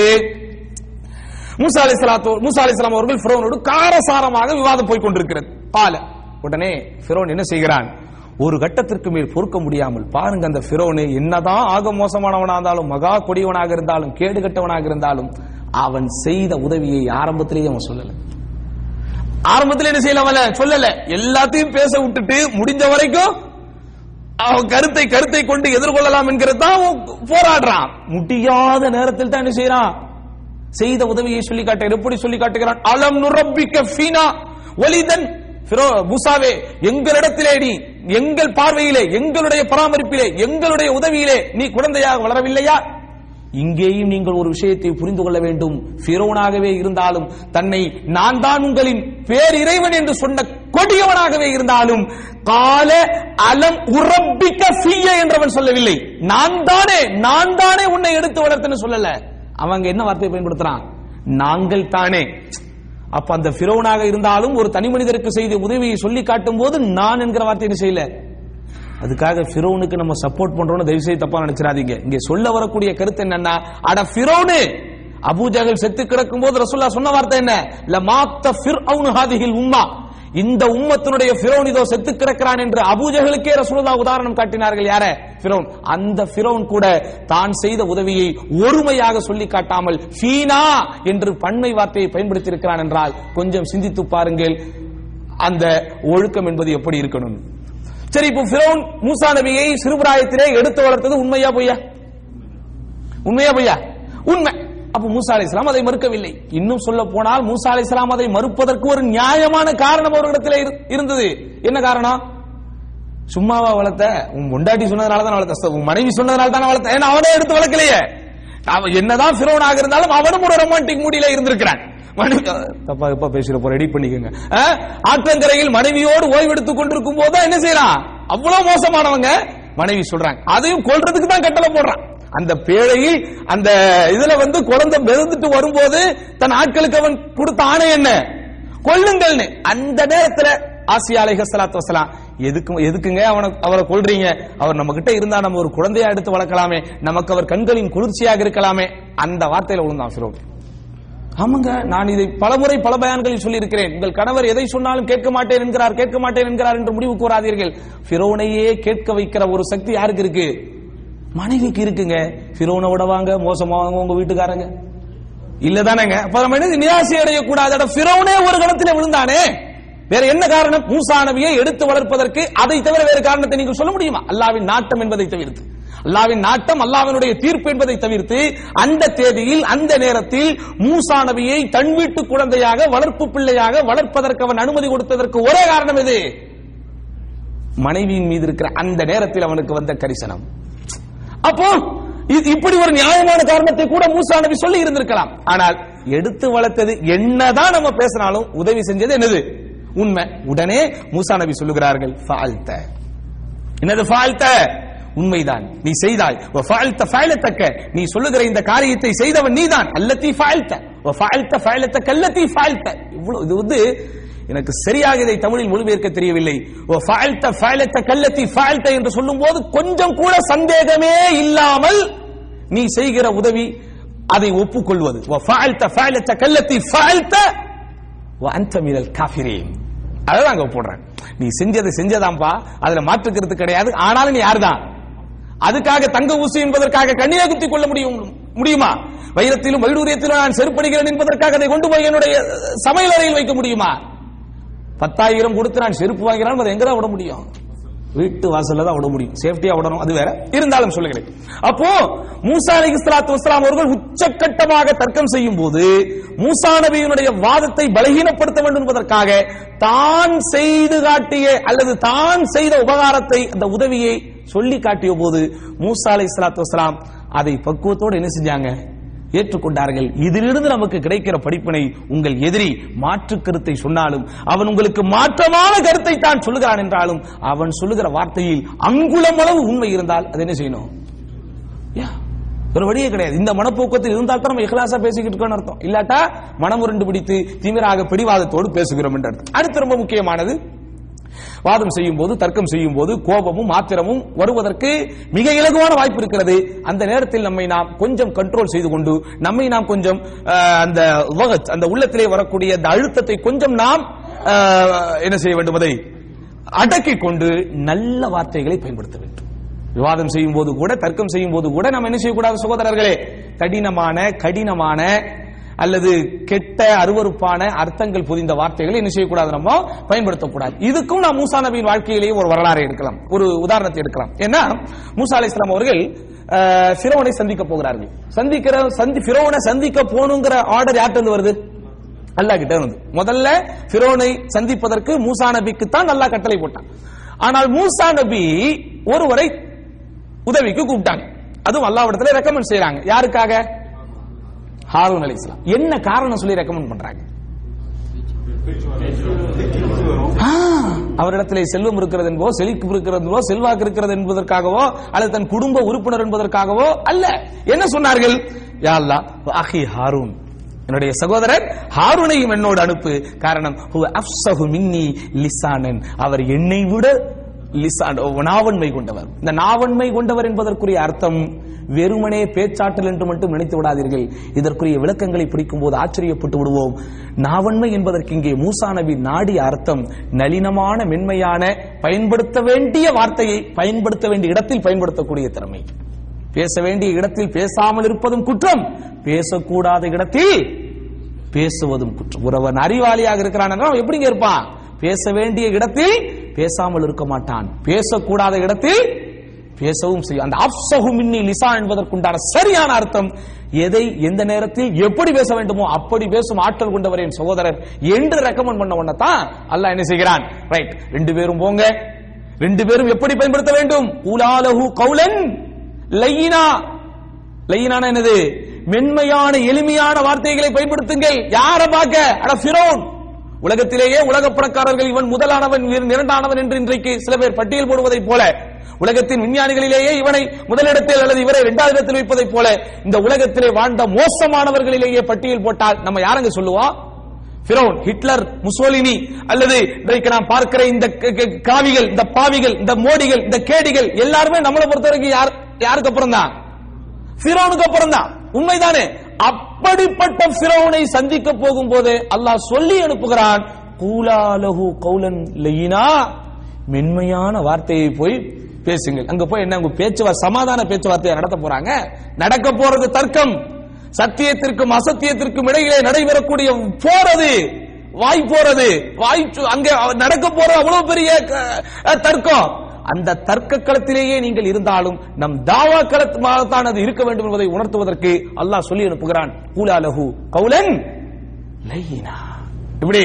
மூசா அலி மூசா அலிஸ்லாம் அவர்கள் ஃபிரோனோடு காரசாரமாக விவாதம் போய் கொண்டிருக்கிறது பால உடனே ஃபிரோன் என்ன செய்கிறான் ஒரு கட்டத்திற்கு மேல் பொறுக்க முடியாமல் பாருங்க அந்த ஃபிரோனு என்னதான் ஆக மோசமானவனாக இருந்தாலும் மகா கொடியவனாக இருந்தாலும் கேடு கட்டவனாக இருந்தாலும் அவன் செய்த உதவியை ஆரம்பத்திலேயே அவன் சொல்லல ஆரம்பத்தில் என்ன செய்யல அவன் சொல்லல எல்லாத்தையும் பேச விட்டுட்டு முடிஞ்ச வரைக்கும் அவன் கருத்தை கருத்தை கொண்டு எதிர்கொள்ளலாம் என்கிறது தான் அவன் போராடுறான் முடியாத நேரத்தில் தான் என்ன செய்யறான் செய்த உதவியை சொல்லி காட்டுகிறான் எப்படி சொல்லி காட்டுகிறான் அலம் நுரப்பிக்க ஃபீனா ஒலிதன் ஃபிரோ மூசாவே எங்களிடத்திலே நீ எங்கள் பார்வையிலே எங்களுடைய பராமரிப்பிலே எங்களுடைய உதவியிலே நீ குழந்தையாக வளரவில்லையா இங்கேயும் நீங்கள் ஒரு விஷயத்தை புரிந்து கொள்ள வேண்டும் ஃபிரோனாகவே இருந்தாலும் தன்னை நான் தான் உங்களின் பேரிறைவன் என்று சொன்ன கொடியவனாகவே இருந்தாலும் கால அலம் உரப்பிக்க ஃபீய என்றவன் சொல்லவில்லை நான் தானே நான் தானே உன்னை எடுத்து வளர்த்தேன்னு சொல்லல அவங்க என்ன வார்த்தையை பயன்படுத்துறான் நாங்கள் தானே அப்ப அந்த பிறவனாக இருந்தாலும் ஒரு தனி மனிதருக்கு செய்த உதவியை சொல்லி காட்டும் போது நான் என்கிற வார்த்தை என்ன செய்யல அதுக்காக பிறவனுக்கு நம்ம சப்போர்ட் பண்றோம்னு தயவு செய்து தப்பா நினைச்சிடாதீங்க இங்க சொல்ல வரக்கூடிய கருத்து என்னன்னா அட பிறவனு அபூஜகல் செத்து கிடக்கும் போது ரசூல்லா சொன்ன வார்த்தை என்ன ல மாத்த ஃபிர்அவுனு ஹாதிஹில் உம்மா இந்த உம்மத்தினுடைய ஃபிரௌன் இதோ செத்து கிடக்கிறான் என்று அபூஜகளுக்கே ரசூலுல்லா உதாரணம் காட்டினார்கள் யார ஃபிரௌன் அந்த ஃபிரௌன் கூட தான் செய்த உதவியை ஒருமையாக சொல்லி காட்டாமல் ஃபீனா என்று பன்மை வார்த்தையை பயன்படுத்தி இருக்கிறான் என்றால் கொஞ்சம் சிந்தித்து பாருங்கள் அந்த ஒழுக்கம் என்பது எப்படி இருக்கணும் சரி இப்போ ஃபிரௌன் மூசா நபியை சிறுபிராயத்திலே எடுத்து வளர்த்தது உண்மையா பொய்யா உண்மையா பொய்யா உண்மை அப்ப மூசா அலைஹிஸ்ஸலாம் அதை மறுக்கவில்லை இன்னும் சொல்ல போனால் மூசா அலைஹிஸ்ஸலாம் அதை மறுப்பதற்கு ஒரு நியாயமான காரணம் அவர்களிடத்தில் இரு- இருந்தது என்ன காரணம் சும்மாவா வளர்த்த உன் பொண்டாட்டி சொன்னதுனால தான் வளர்த்த உன் மனைவி சொன்னதுனால தான் வளர்த்த ஏன்னா அவனே எடுத்து வளர்க்கலையே அவன் என்னதான் ஃபிரோனாக இருந்தாலும் அவனும் ஒரு ரொமான்டிக் மூடியில இருந்திருக்கிறான் மனைவி தப்பா தப்பா பேசுற போற ரெடி பண்ணிக்கோங்க ஆ? ஆற்றங்கரையில் மனைவியோடு ஓய்வெடுத்துக் கொண்டிருக்கும் போது என்ன செய்யறான் அவ்வளவு மோசமானவங்க மனைவி சொல்றாங்க அதையும் கொல்றதுக்கு தான் கட்டளை போடுறான் அந்த பேழையில் அந்த இதுல வந்து குழந்தை மிதந்துட்டு வரும்போது தன் ஆட்களுக்கு அவன் கொடுத்த ஆணை என்ன கொல்லுங்கள்னு அந்த நேரத்துல ஆசியா அலைஹிஸ்ஸலாத்து வஸலாம் எதுக்கு எதுக்குங்க அவனை அவரை கொல்றீங்க அவர் நம்ம கிட்ட இருந்தா நம்ம ஒரு குழந்தையா எடுத்து வளர்க்கலாமே நமக்கு அவர் கண்களின் குளிர்ச்சியாக இருக்கலாமே அந்த வார்த்தையில விழுந்தான் ஃபிரோன் ஆமாங்க நான் இதை பலமுறை பல பயான்களில் சொல்லியிருக்கிறேன் உங்கள் கணவர் எதை சொன்னாலும் கேட்க மாட்டேன் என்கிறார் கேட்க மாட்டேன் என்கிறார் என்று முடிவு கூறாதீர்கள் ஃபிரோனையே கேட்க வைக்கிற ஒரு சக்தி யாருக்கு இருக்கு மனைவிக்கு இருக்குங்க ஃபிரோனை விட வாங்க மோசமா வாங்க உங்க வீட்டுக்காரங்க இல்லதானேங்க அப்ப நம்ம என்ன நிராசை அடையக்கூடாது அட ஃபிரௌனே ஒரு கணத்திலே விழுந்தானே வேற என்ன காரணம் மூசா நபியை எடுத்து வளர்ப்பதற்கு அதை தவிர வேறு காரணத்தை நீங்கள் சொல்ல முடியுமா அல்லாவின் நாட்டம் என்பதை தவிர்த்து அல்லாவின் நாட்டம் அல்லாவினுடைய தீர்ப்பு என்பதை தவிர்த்து அந்த தேதியில் அந்த நேரத்தில் மூசா நபியை தன் வீட்டு குழந்தையாக வளர்ப்பு பிள்ளையாக வளர்ப்பதற்கு அவன் அனுமதி கொடுத்ததற்கு ஒரே காரணம் எது மனைவியின் மீது இருக்கிற அந்த நேரத்தில் அவனுக்கு வந்த கரிசனம் அப்போ இது- இப்படி ஒரு நியாயமான காரணத்தை கூட மூசா நபி சொல்லி இருந்திருக்கலாம் ஆனால் எடுத்து வளர்த்தது என்னதான் நம்ம பேசினாலும் உதவி செஞ்சது என்னது உண்மை உடனே மூசா நபி சொல்லுகிறார்கள் ஃபால்த என்னது ஃபால்த உண்மைதான் நீ செய்தாய் வ ஃபால்த ஃபஅலத்தக்க நீ சொல்லுகிற இந்த காரியத்தை செய்தவன் நீதான் அல்லதி ஃபால்த வ ஃபால்த ஃபஅலத்தக்க அல்லதி ஃபால்த இவ்வளவு இது வந்து எனக்கு சரியாக இதை தமிழில் மொழிபெயர்க்க தெரியவில்லை வ ஃபால்த ஃபஅலத்தக்க அல்லதி ஃபால்த என்று சொல்லும்போது கொஞ்சம் கூட சந்தேகமே இல்லாமல் நீ செய்கிற உதவி அதை ஒப்புக்கொள்வது வ ஃபால்த ஃபஅலத்தக்க அல்லதி ஃபால்த வ அன்த மினல் காஃபிரீன் அதான் அங்க போடுறேன் நீ செஞ்சதை செஞ்சதாம்பா அதுல மாற்றுக்கிறது கிடையாது ஆனாலும் நீ யாருதான் அதுக்காக தங்க ஊசி என்பதற்காக கண்ணியை குத்திக் கொள்ள முடியும் முடியுமா வைரத்திலும் வைடூரியத்திலும் நான் செருப்படுகிறேன் என்பதற்காக அதை கொண்டு போய் என்னுடைய அஹ், சமையல் அறையில் வைக்க முடியுமா பத்தாயிரம் கொடுத்து நான் செருப்பு வாங்கிறான் அதை எங்கதான் விட முடியும் வீட்டு வாசல்ல தான் விட முடியும் சேஃப்டியா விடணும் அது வேற இருந்தாலும் சொல்லுகிறேன் அப்போ மூசா அலைஹி ஸலாத்து வஸலாம் அவர்கள் உச்சக்கட்டமாக தர்க்கம் செய்யும் போது மூசா நபியினுடைய வாதத்தை பலகீனப்படுத்த வேண்டும் என்பதற்காக தான் செய்து காட்டிய அல்லது தான் செய்த உபகாரத்தை அந்த உதவியை சொல்லி காட்டிய போது மூசா அலைஹி ஸலாத்து வஸலாம் அதை பக்குவத்தோடு என்ன செஞ்சாங்க ஏற்றுக்கொண்டார்கள் இதிலிருந்து நமக்கு கிடைக்கிற படிப்பினை உங்கள் எதிரி மாற்று கருத்தை சொன்னாலும் அவன் உங்களுக்கு மாற்றமான கருத்தை தான் சொல்லுகிறான் என்றாலும் அவன் சொல்லுகிற வார்த்தையில் அங்குலம் அளவு உண்மை இருந்தால் அது என்ன செய்யணும் யா, ஒரு வழியே கிடையாது இந்த மனப்போக்கத்தில் இருந்தால் தான் நம்ம இஹ்லாசா பேசிக்கிட்டு இருக்கோம்னு அர்த்தம் இல்லாட்டா மனம் உருண்டு பிடித்து திமிராக பிடிவாதத்தோடு பேசுகிறோம் என்று அர்த்தம் அடுத்து ரொம்ப முக்கியமானது வாதம் செய்யும் போது தர்க்கம் செய்யும் போது கோபமும் ஆத்திரமும் வருவதற்கு மிக இலகுவான வாய்ப்பு இருக்கிறது அந்த நேரத்தில் நம்மை நாம் கொஞ்சம் கண்ட்ரோல் செய்து கொண்டு நம்மை நாம் கொஞ்சம் அஹ், அந்த வகத், அந்த உள்ளத்திலே வரக்கூடிய அந்த அழுத்தத்தை கொஞ்சம் நாம் அஹ், என்ன செய்ய வேண்டும் அதை அடக்கிக் கொண்டு நல்ல வார்த்தைகளை பயன்படுத்த வேண்டும் விவாதம் செய்யும் போது கூட தர்க்கம் செய்யும் போது கூட நம்ம என்ன செய்யக்கூடாது சகோதரர்களே கடினமான கடினமான அல்லது கெட்ட அருவருப்பான அர்த்தங்கள் புதிந்த வார்த்தைகளை என்ன செய்யக்கூடாது நம்ம பயன்படுத்தக்கூடாது இதுக்கும் நாம் மூசா நபியின் வாழ்க்கையிலேயே ஒரு வரலாறை எடுக்கலாம் ஒரு உதாரணத்தை எடுக்கலாம் ஏன்னா மூசா அலை இஸ்லாம் அவர்கள் அஹ், ஃபிரௌனை சந்திக்க போகிறார்கள் சந்திக்கிற சந்தி ஃபிரௌனை சந்திக்க போகணுங்கிற ஆர்டர் யார்கிட்ட இருந்து வருது அல்லாஹ் கிட்ட இருந்து முதல்ல ஃபிரௌனை சந்திப்பதற்கு மூசா நபிக்கு தான் அல்லாஹ் கட்டளை போட்டான் ஆனால் மூசா நபி ஒருவரை உதவிக்கு கூப்பிட்டாங்க அதுவும் அல்லாஹ்விடத்துல ரெக்கமெண்ட் செய்றாங்க யாருக்காக ஹாரூன் அலைஹிஸ்ஸலாம் என்ன காரணம் சொல்லி ரெக்கமெண்ட் பண்றாங்க ஆ, அவரிடத்திலே செல்வம் இருக்கிறது என்போ செழிப்பு இருக்கிறது என்போ செல்வாக்கு இருக்கிறது என்பதற்காகவோ அல்லது தன் குடும்ப உறுப்பினர் என்பதற்காகவோ அல்ல என்ன சொன்னார்கள் யா அல்லாஹ் அஹி ஹாரூன் என்னுடைய சகோதரர் ஹாரூனையும் என்னோடு அனுப்பு காரணம் ஹுவ அஃப்ஸஹு மின்னி லிசானன் அவர் என்னை விட லிசான் நாவன்மை கொண்டவர் இந்த நாவன்மை கொண்டவர் என்பதற்குரிய அர்த்தம் வெறுமனே பேச்சாற்றல் என்று மட்டும் நினைத்து விடாதீர்கள் இதற்குரிய விளக்கங்களை பிடிக்கும் போது ஆச்சரியப்பட்டு விடுவோம் நாவன்மை என்பதற்கு இங்கே மூசா நபி நாடிய அர்த்தம் நளினமான மென்மையான பயன்படுத்த வேண்டிய வார்த்தையை பயன்படுத்த வேண்டிய இடத்தில் பயன்படுத்தக்கூடிய திறமை பேச வேண்டிய இடத்தில் பேசாமல் இருப்பதும் குற்றம் பேசக்கூடாத இடத்தில் பேசுவதும் குற்றம் ஒருவன் அறிவாளியாக இருக்கிறான் என்றால் அவன் எப்படிங்க இருப்பான் பேச வேண்டிய இடத்தில் பேசாமல் இருக்க மாட்டான் பேசக்கூடாத இடத்தில் பேசவும் செய்யும் அந்த அப்சஹு மின்னி லிசா என்பதற்குண்டான சரியான அர்த்தம் எதை எந்த நேரத்தில் எப்படி பேச வேண்டுமோ அப்படி பேசும் ஆற்றல் கொண்டவர் என் சகோதரர் என்று ரெக்கமெண்ட் பண்ண உடனே தான் அல்லாஹ் என்ன செய்கிறான் ரைட் ரெண்டு பேரும் போங்க ரெண்டு பேரும் எப்படி பயன்படுத்த வேண்டும் உலாலஹு கௌலன் லையினா லையினான என்னது மென்மையான எளிமையான வார்த்தைகளை பயன்படுத்துங்கள் யார பார்க்க அட ஃபிரௌன் உலகத்திலேயே உலக பணக்காரர்கள் இவன் முதலானவன் இவன் இரண்டானவன் என்று இன்றைக்கு சில பேர் பட்டியல் போடுவதைப் போல உலகத்தின் விஞ்ஞானிகளிலேயே இவனை முதலிடத்தில் அல்லது இவரை இரண்டாவது இடத்தில் வைப்பதைப் போல இந்த உலகத்திலே வாழ்ந்த மோசமானவர்களிலேயே பட்டியல் போட்டால் நம்ம யாருங்க சொல்லுவோம் ஃபிரௌன் ஹிட்லர் முசோலினி அல்லது இன்றைக்கு நாம் பார்க்கிற இந்த க- க- காவிகள் இந்த பாவிகள் இந்த மோடிகள் இந்த கேடிகள் எல்லாருமே நம்மளை பொறுத்த வரைக்கும் யார் யாருக்கு அப்புறம் தான் ஃபிரௌனுக்கு அப்புறம் தான் உண்மைதானே அப்படிப்பட்ட ஃபிரௌனை சந்திக்க போகும்போது அல்லாஹ் சொல்லி அனுப்புகிறான் கூலாலஹு கௌலன் லயினா மென்மையான வார்த்தையை போய் பேசுங்கள் அங்க போய் என்ன உங்க பேச்சுவார்த்தை சமாதான பேச்சுவார்த்தையை நடத்த போறாங்க நடக்க போறது தர்க்கம் சத்தியத்திற்கும் அசத்தியத்திற்கும் இடையிலே நடைபெறக்கூடிய போறது வாய் போறது வாய் சு- அங்கே நடக்க போற அவ்வளவு பெரிய க- தர்க்கம் அந்த தர்க்க களத்திலேயே நீங்கள் இருந்தாலும் நம் தாவா களத்தான் அது இருக்க வேண்டும் என்பதை உணர்த்துவதற்கு அல்லாஹ் சொல்லி அனுப்புகிறான் கூலாலஹு கௌலன் லையினா இப்படி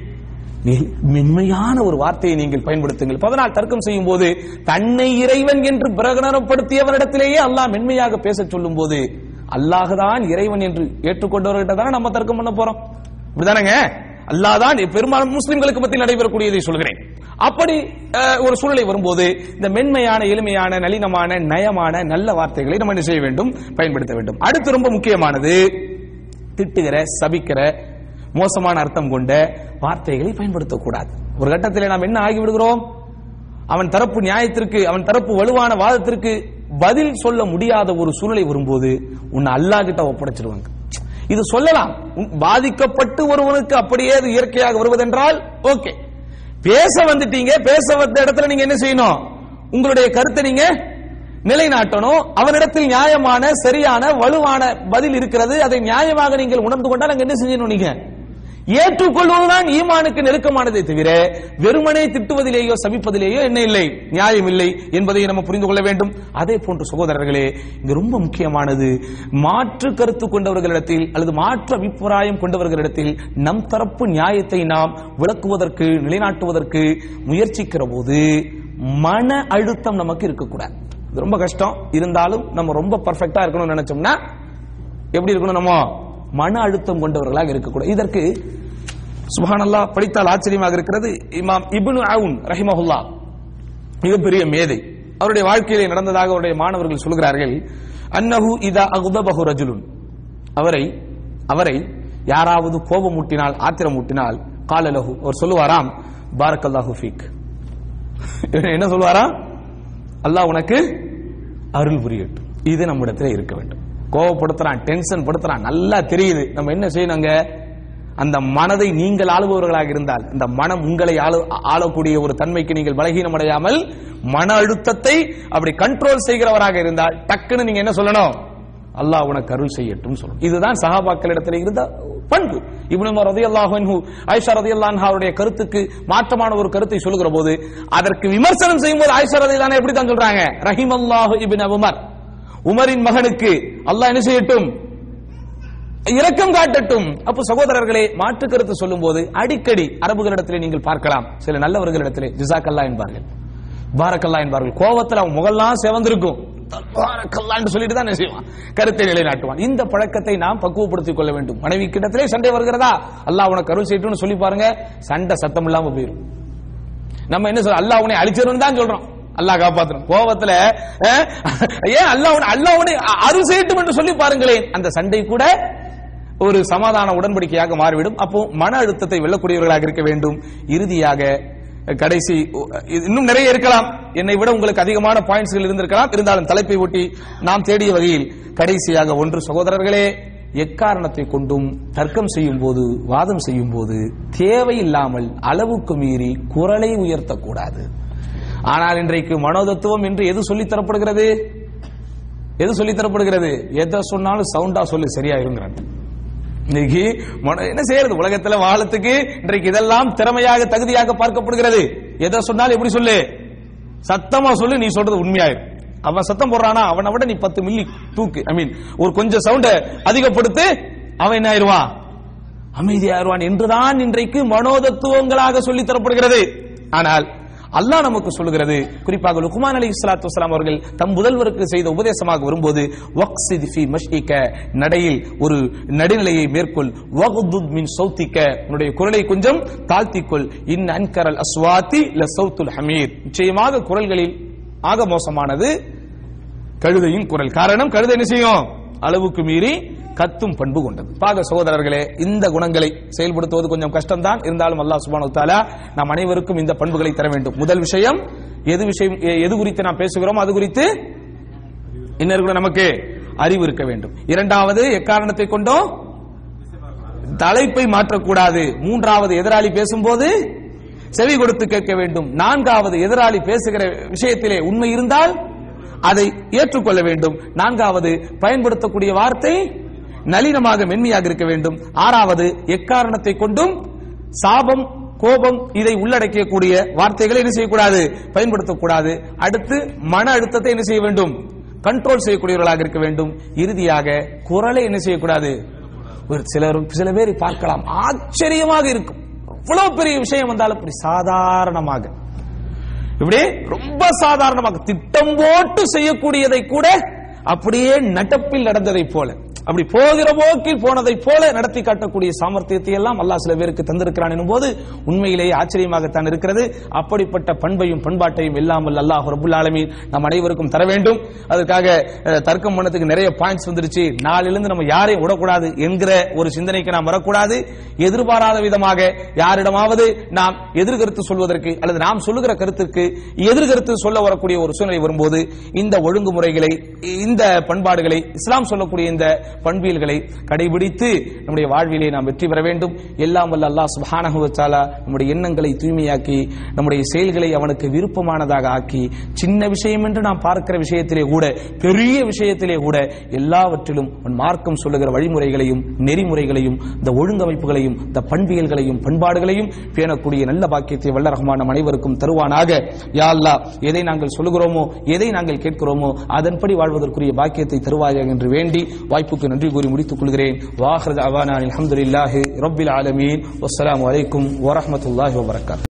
நீ- மென்மையான ஒரு வார்த்தையை நீங்கள் பயன்படுத்துங்கள் பதினால் தர்க்கம் செய்யும் போது தன்னை இறைவன் என்று பிரகடனப்படுத்தியவரிடத்திலேயே அல்லாஹ் மென்மையாக பேசச் சொல்லும் போது அல்லாஹ்தான் இறைவன் என்று ஏற்றுக்கொண்டவர்கிட்ட தானே நம்ம தர்க்கம் பண்ண போறோம் இப்படிதானங்க அல்லாஹ் தான் பெரும்பாலும் முஸ்லிம்களுக்கு மத்தியில் நடைபெறக்கூடியதை சொல்கிறேன் அப்படி அஹ், ஒரு சூழ்நிலை வரும்போது இந்த மென்மையான எளிமையான நளினமான நயமான நல்ல வார்த்தைகளை நம்ம என்ன செய்ய வேண்டும் பயன்படுத்த வேண்டும் அடுத்து ரொம்ப முக்கியமானது திட்டுகிற சபிக்கிற மோசமான அர்த்தம் கொண்ட வார்த்தைகளை பயன்படுத்தக்கூடாது ஒரு கட்டத்தில் நாம் என்ன ஆகி விடுகிறோம் அவன் தரப்பு நியாயத்திற்கு அவன் தரப்பு வலுவான வாதத்திற்கு பதில் சொல்ல முடியாத ஒரு சூழ்நிலை வரும்போது உன்னை அல்லாஹ் கிட்ட ஒப்படைச்சிருவாங்க இது சொல்லலாம் உன் பாதிக்கப்பட்டு ஒருவனுக்கு அப்படியே அது இயற்கையாக வருவதென்றால் ஓகே பேச வந்துட்டீங்க பேச வந்த இடத்துல நீங்க என்ன செய்யணும் உங்களுடைய கருத்தை நீங்க நிலைநாட்டணும் அவனிடத்தில் நியாயமான சரியான வலுவான பதில் இருக்கிறது அதை நியாயமாக நீங்கள் உணர்ந்து கொண்டால் அங்க என்ன செய்யணும் நீங்க ஏற்றுக்கொள்வதுதான் ஈமானுக்கு நெருக்கமானதை தவிர வெறுமனே திட்டுவதிலேயோ சபிப்பதிலேயோ என்ன இல்லை நியாயம் இல்லை என்பதை நம்ம புரிந்து கொள்ள வேண்டும் அதே போன்று சகோதரர்களே இங்க ரொம்ப முக்கியமானது மாற்று கருத்து கொண்டவர்களிடத்தில் அல்லது மாற்று அபிப்பிராயம் கொண்டவர்களிடத்தில் நம் தரப்பு நியாயத்தை நாம் விளக்குவதற்கு நிலைநாட்டுவதற்கு முயற்சிக்கிற போது மன அழுத்தம் நமக்கு இருக்கக்கூடாது இது ரொம்ப கஷ்டம் இருந்தாலும் நம்ம ரொம்ப பர்ஃபெக்டா இருக்கணும்னு நினைச்சோம்னா எப்படி இருக்கணும் நம்ம மன அழுத்தம் கொண்டவர்களாக இருக்கக்கூடாது இதற்கு சுபஹானல்லாஹ் படித்தால் ஆச்சரியமாக இருக்கிறது இமாம் இப்னு அவுன் ரஹிமஹுல்லா மிகப்பெரிய மேதை அவருடைய வாழ்க்கையிலே நடந்ததாக அவருடைய மாணவர்கள் சொல்கிறார்கள் அன்னஹு இதா அகுதபஹு ரஜுலுன் அவரை அவரை யாராவது கோபமூட்டினால் ஆத்திரமூட்டினால் காலலஹு அவர் சொல்லுவாராம் பாரக்கல்லாஹு ஃபீக் என்ன சொல்லுவாராம் அல்லாஹ் உனக்கு அருள் புரியட்டும் இது நம்மிடத்துல இருக்க வேண்டும் கோவப்படுத்துறான் டென்ஷன் படுத்துறான் நல்லா தெரியுது நம்ம என்ன செய்யணுங்க அந்த மனதை நீங்கள் ஆளுபவர்களாக இருந்தால் இந்த மனம் உங்களை ஆளு ஆளக்கூடிய ஒரு தன்மைக்கு நீங்கள் பலகீனம் அடையாமல் மன அழுத்தத்தை அப்படி கண்ட்ரோல் செய்கிறவராக இருந்தால் டக்குன்னு நீங்க என்ன சொல்லணும் அல்லாஹ் உனக்கு அருள் செய்யட்டும் சொல்லணும் இதுதான் சஹாபாக்களிடத்தில் இருந்த பண்பு இப்னு ரதியல்லாஹு அன்ஹு ஆயிஷா ரதியல்லாஹு அன்ஹாவுடைய கருத்துக்கு மாற்றமான ஒரு கருத்தை சொல்லுகிற போது அதற்கு விமர்சனம் செய்யும்போது ஆயிஷா ரதியல்லாஹு எப்படி தான் சொல்றாங்க ரஹிமல்லாஹு இப்னு உமர் உமரின் மகனுக்கு அல்லாஹ் என்ன செய்யட்டும் இரக்கம் காட்டட்டும் அப்ப சகோதரர்களே மாற்று கருத்து சொல்லும் போது அடிக்கடி அரபுகளிடத்திலே நீங்கள் பார்க்கலாம் சில நல்லவர்களிடத்திலே ஜிசாக்கல்லா என்பார்கள் பாரக்கல்லா என்பார்கள் கோவத்தில் அவன் முகல்லாம் செவந்திருக்கும் பாரக்கல்லான்னு சொல்லிட்டு தான் என்ன செய்வான் கருத்தை நிலைநாட்டுவான் இந்த பழக்கத்தை நாம் பக்குவப்படுத்திக் கொள்ள வேண்டும் மனைவி கிட்டத்திலே சண்டை வருகிறதா அல்லாஹ் உனக்கு அருள் செய்யட்டும்னு சொல்லி பாருங்க சண்டை சத்தம் இல்லாம போயிடும் நம்ம என்ன சொல்ற அல்லாஹ் உன்னை அழிச்சிரும் தான் சொல்றோம் அல்லாஹ் காப்பாத்தணும் கோபத்துல அஹ், ஏன் அல்லாஹ் உன்னை- அல்லாஹ் உன்னை அருள் செய்யட்டும் என்று சொல்லி பாருங்களேன் அந்த சண்டை கூட ஒரு சமாதான உடன்படிக்கையாக மாறிவிடும் அப்போ மன அழுத்தத்தை வெல்லக்கூடியவர்களாக இருக்க வேண்டும் இறுதியாக கடைசி இது இன்னும் நிறைய இருக்கலாம் என்னை விட உங்களுக்கு அதிகமான பாயிண்ட்ஸ்கள் இருந்திருக்கலாம் இருந்தாலும் தலைப்பை ஒட்டி நாம் தேடிய வகையில் கடைசியாக ஒன்று சகோதரர்களே எக்காரணத்தை கொண்டும் தர்க்கம் செய்யும் போது வாதம் செய்யும் போது தேவையில்லாமல் அளவுக்கு மீறி குரலை உயர்த்தக்கூடாது ஆனால் இன்றைக்கு மனோதத்துவம் என்று எது சொல்லித் தரப்படுகிறது எது சொல்லித் தரப்படுகிறது எதை சொன்னாலும் சவுண்டா சொல்லி சரியா இருங்கிறாங்க இன்னைக்கு மன- என்ன செய்யறது உலகத்துல வாழத்துக்கு இன்றைக்கு இதெல்லாம் திறமையாக தகுதியாக பார்க்கப்படுகிறது எதை சொன்னாலும் எப்படி சொல்லு சத்தமா சொல்லு நீ சொல்றது உண்மையாயிரும் அவன் சத்தம் போடுறானா அவனை விட நீ பத்து மில்லி தூக்கு ஐ மீன் ஒரு கொஞ்சம் சவுண்ட அதிகப்படுத்து அவன் என்ன ஆயிருவான் அமைதியாயிருவான் என்றுதான் இன்றைக்கு மனோதத்துவங்களாக சொல்லித் தரப்படுகிறது ஆனால் அல்லாஹ் நமக்கு சொல்லுகிறது குறிப்பாக லுக்மான் அலி இஸ்லாத்து வஸ்லாம் அவர்கள் தம் முதல்வருக்கு செய்த உபதேசமாக வரும்போது வக்ஸித் ஃபி மஷ்இக நடையில் ஒரு நடுநிலையை மேற்கொள் வக்துத் மின் சௌத்திக்க உன்னுடைய குரலை கொஞ்சம் தாழ்த்திக்கொள் இன் அன்கரல் அஸ்வாத்தி ல சௌத்துல் ஹமீர் நிச்சயமாக குரல்களில் ஆக மோசமானது கழுதையின் குரல் காரணம் கழுதை என்ன செய்யும் அளவுக்கு மீறி கத்தும் பண்பு கொண்டது பாக சகோதரர்களே இந்த குணங்களை செயல்படுத்துவது கொஞ்சம் கஷ்டம்தான் இருந்தாலும் அல்லாஹ் சுப்ஹானஹு வ தஆலா நாம் அனைவருக்கும் இந்த பண்புகளை தர வேண்டும் முதல் விஷயம் எது விஷயம் எ- எது குறித்து நாம் பேசுகிறோம் அது குறித்து என்ன இருக்கணும் நமக்கு அறிவு இருக்க வேண்டும் இரண்டாவது எக்காரணத்தை கொண்டோ தலைப்பை மாற்றக்கூடாது மூன்றாவது எதிராளி பேசும்போது செவி கொடுத்து கேட்க வேண்டும் நான்காவது எதிராளி பேசுகிற விஷயத்திலே உண்மை இருந்தால் அதை ஏற்றுக்கொள்ள வேண்டும் நான்காவது பயன்படுத்தக்கூடிய வார்த்தை நளினமாக மென்மையாக இருக்க வேண்டும் ஆறாவது எக்காரணத்தை கொண்டும் சாபம் கோபம் இதை உள்ளடக்கியக்கூடிய வார்த்தைகளை என்ன செய்யக்கூடாது பயன்படுத்தக்கூடாது அடுத்து மன அழுத்தத்தை என்ன செய்ய வேண்டும் கண்ட்ரோல் செய்யக்கூடியவர்களாக இருக்க வேண்டும் இறுதியாக குரலை என்ன செய்யக்கூடாது ஒரு சிலர் சில பேரை பார்க்கலாம் ஆச்சரியமாக இருக்கும் இவ்வளவு பெரிய விஷயம் வந்தாலும் இப்படி சாதாரணமாக இப்படி ரொம்ப சாதாரணமாக திட்டம் போட்டு செய்யக்கூடியதை கூட அப்படியே நடப்பில் நடந்ததை போல அப்படி போகிற போக்கில் போனதை போல நடத்தி காட்டக்கூடிய சாமர்த்தியத்தை எல்லாம் அல்லாஹ் சில பேருக்கு தந்திருக்கிறான் எனும் போது உண்மையிலேயே ஆச்சரியமாகத்தான் இருக்கிறது அப்படிப்பட்ட பண்பையும் பண்பாட்டையும் இல்லாமல் அல்லாஹ் ரபுல் ஆலமீன் நம் அனைவருக்கும் தர வேண்டும் அதற்காக அஹ், தர்க்கம் பண்ணதுக்கு நிறைய பாயிண்ட்ஸ் வந்துருச்சு நாளிலிருந்து நம்ம யாரையும் விடக்கூடாது என்கிற ஒரு சிந்தனைக்கு நாம் வரக்கூடாது எதிர்பாராத விதமாக யாரிடமாவது நாம் எதிர்கருத்து சொல்வதற்கு அல்லது நாம் சொல்லுகிற கருத்துக்கு எதிர்கருத்து சொல்ல வரக்கூடிய ஒரு சூழ்நிலை வரும்போது இந்த ஒழுங்குமுறைகளை இந்த பண்பாடுகளை இஸ்லாம் சொல்லக்கூடிய இந்த பண்பியல்களை கடைபிடித்து நம்முடைய வாழ்விலே நாம் வெற்றி பெற வேண்டும் எல்லாம் வல்ல அல்லாஹ் சுப்ஹானஹு வ தஆலா நம்முடைய எண்ணங்களை தூய்மையாக்கி நம்முடைய செயல்களை அவனுக்கு விருப்பமானதாக ஆக்கி சின்ன விஷயம் என்று நாம் பார்க்கிற விஷயத்திலே கூட பெரிய விஷயத்திலே கூட எல்லாவற்றிலும் உன் மார்க்கம் சொல்லுகிற வழிமுறைகளையும் நெறிமுறைகளையும் இந்த ஒழுங்கமைப்புகளையும் இந்த பண்பியல்களையும் பண்பாடுகளையும் பேணக்கூடிய நல்ல பாக்கியத்தை வல்ல ரஹ்மான் நம் அனைவருக்கும் தருவானாக யா அல்லாஹ் எதை நாங்கள் சொல்லுகிறோமோ எதை நாங்கள் கேட்கிறோமோ அதன்படி வாழ்வதற்குரிய பாக்கியத்தை தருவாயாக என்று வேண்டி வாய்ப்புக்கு நன்றி கூறி முடித்துக் கொள்கிறேன் வாஹ்ரத் அவானா அல்ஹம்துலில்லாஹி ரப்பில் ஆலமீன் வஸ்ஸலாமு அலைக்கும் வரஹ்மத்துல்லாஹி வபரகாத்துஹு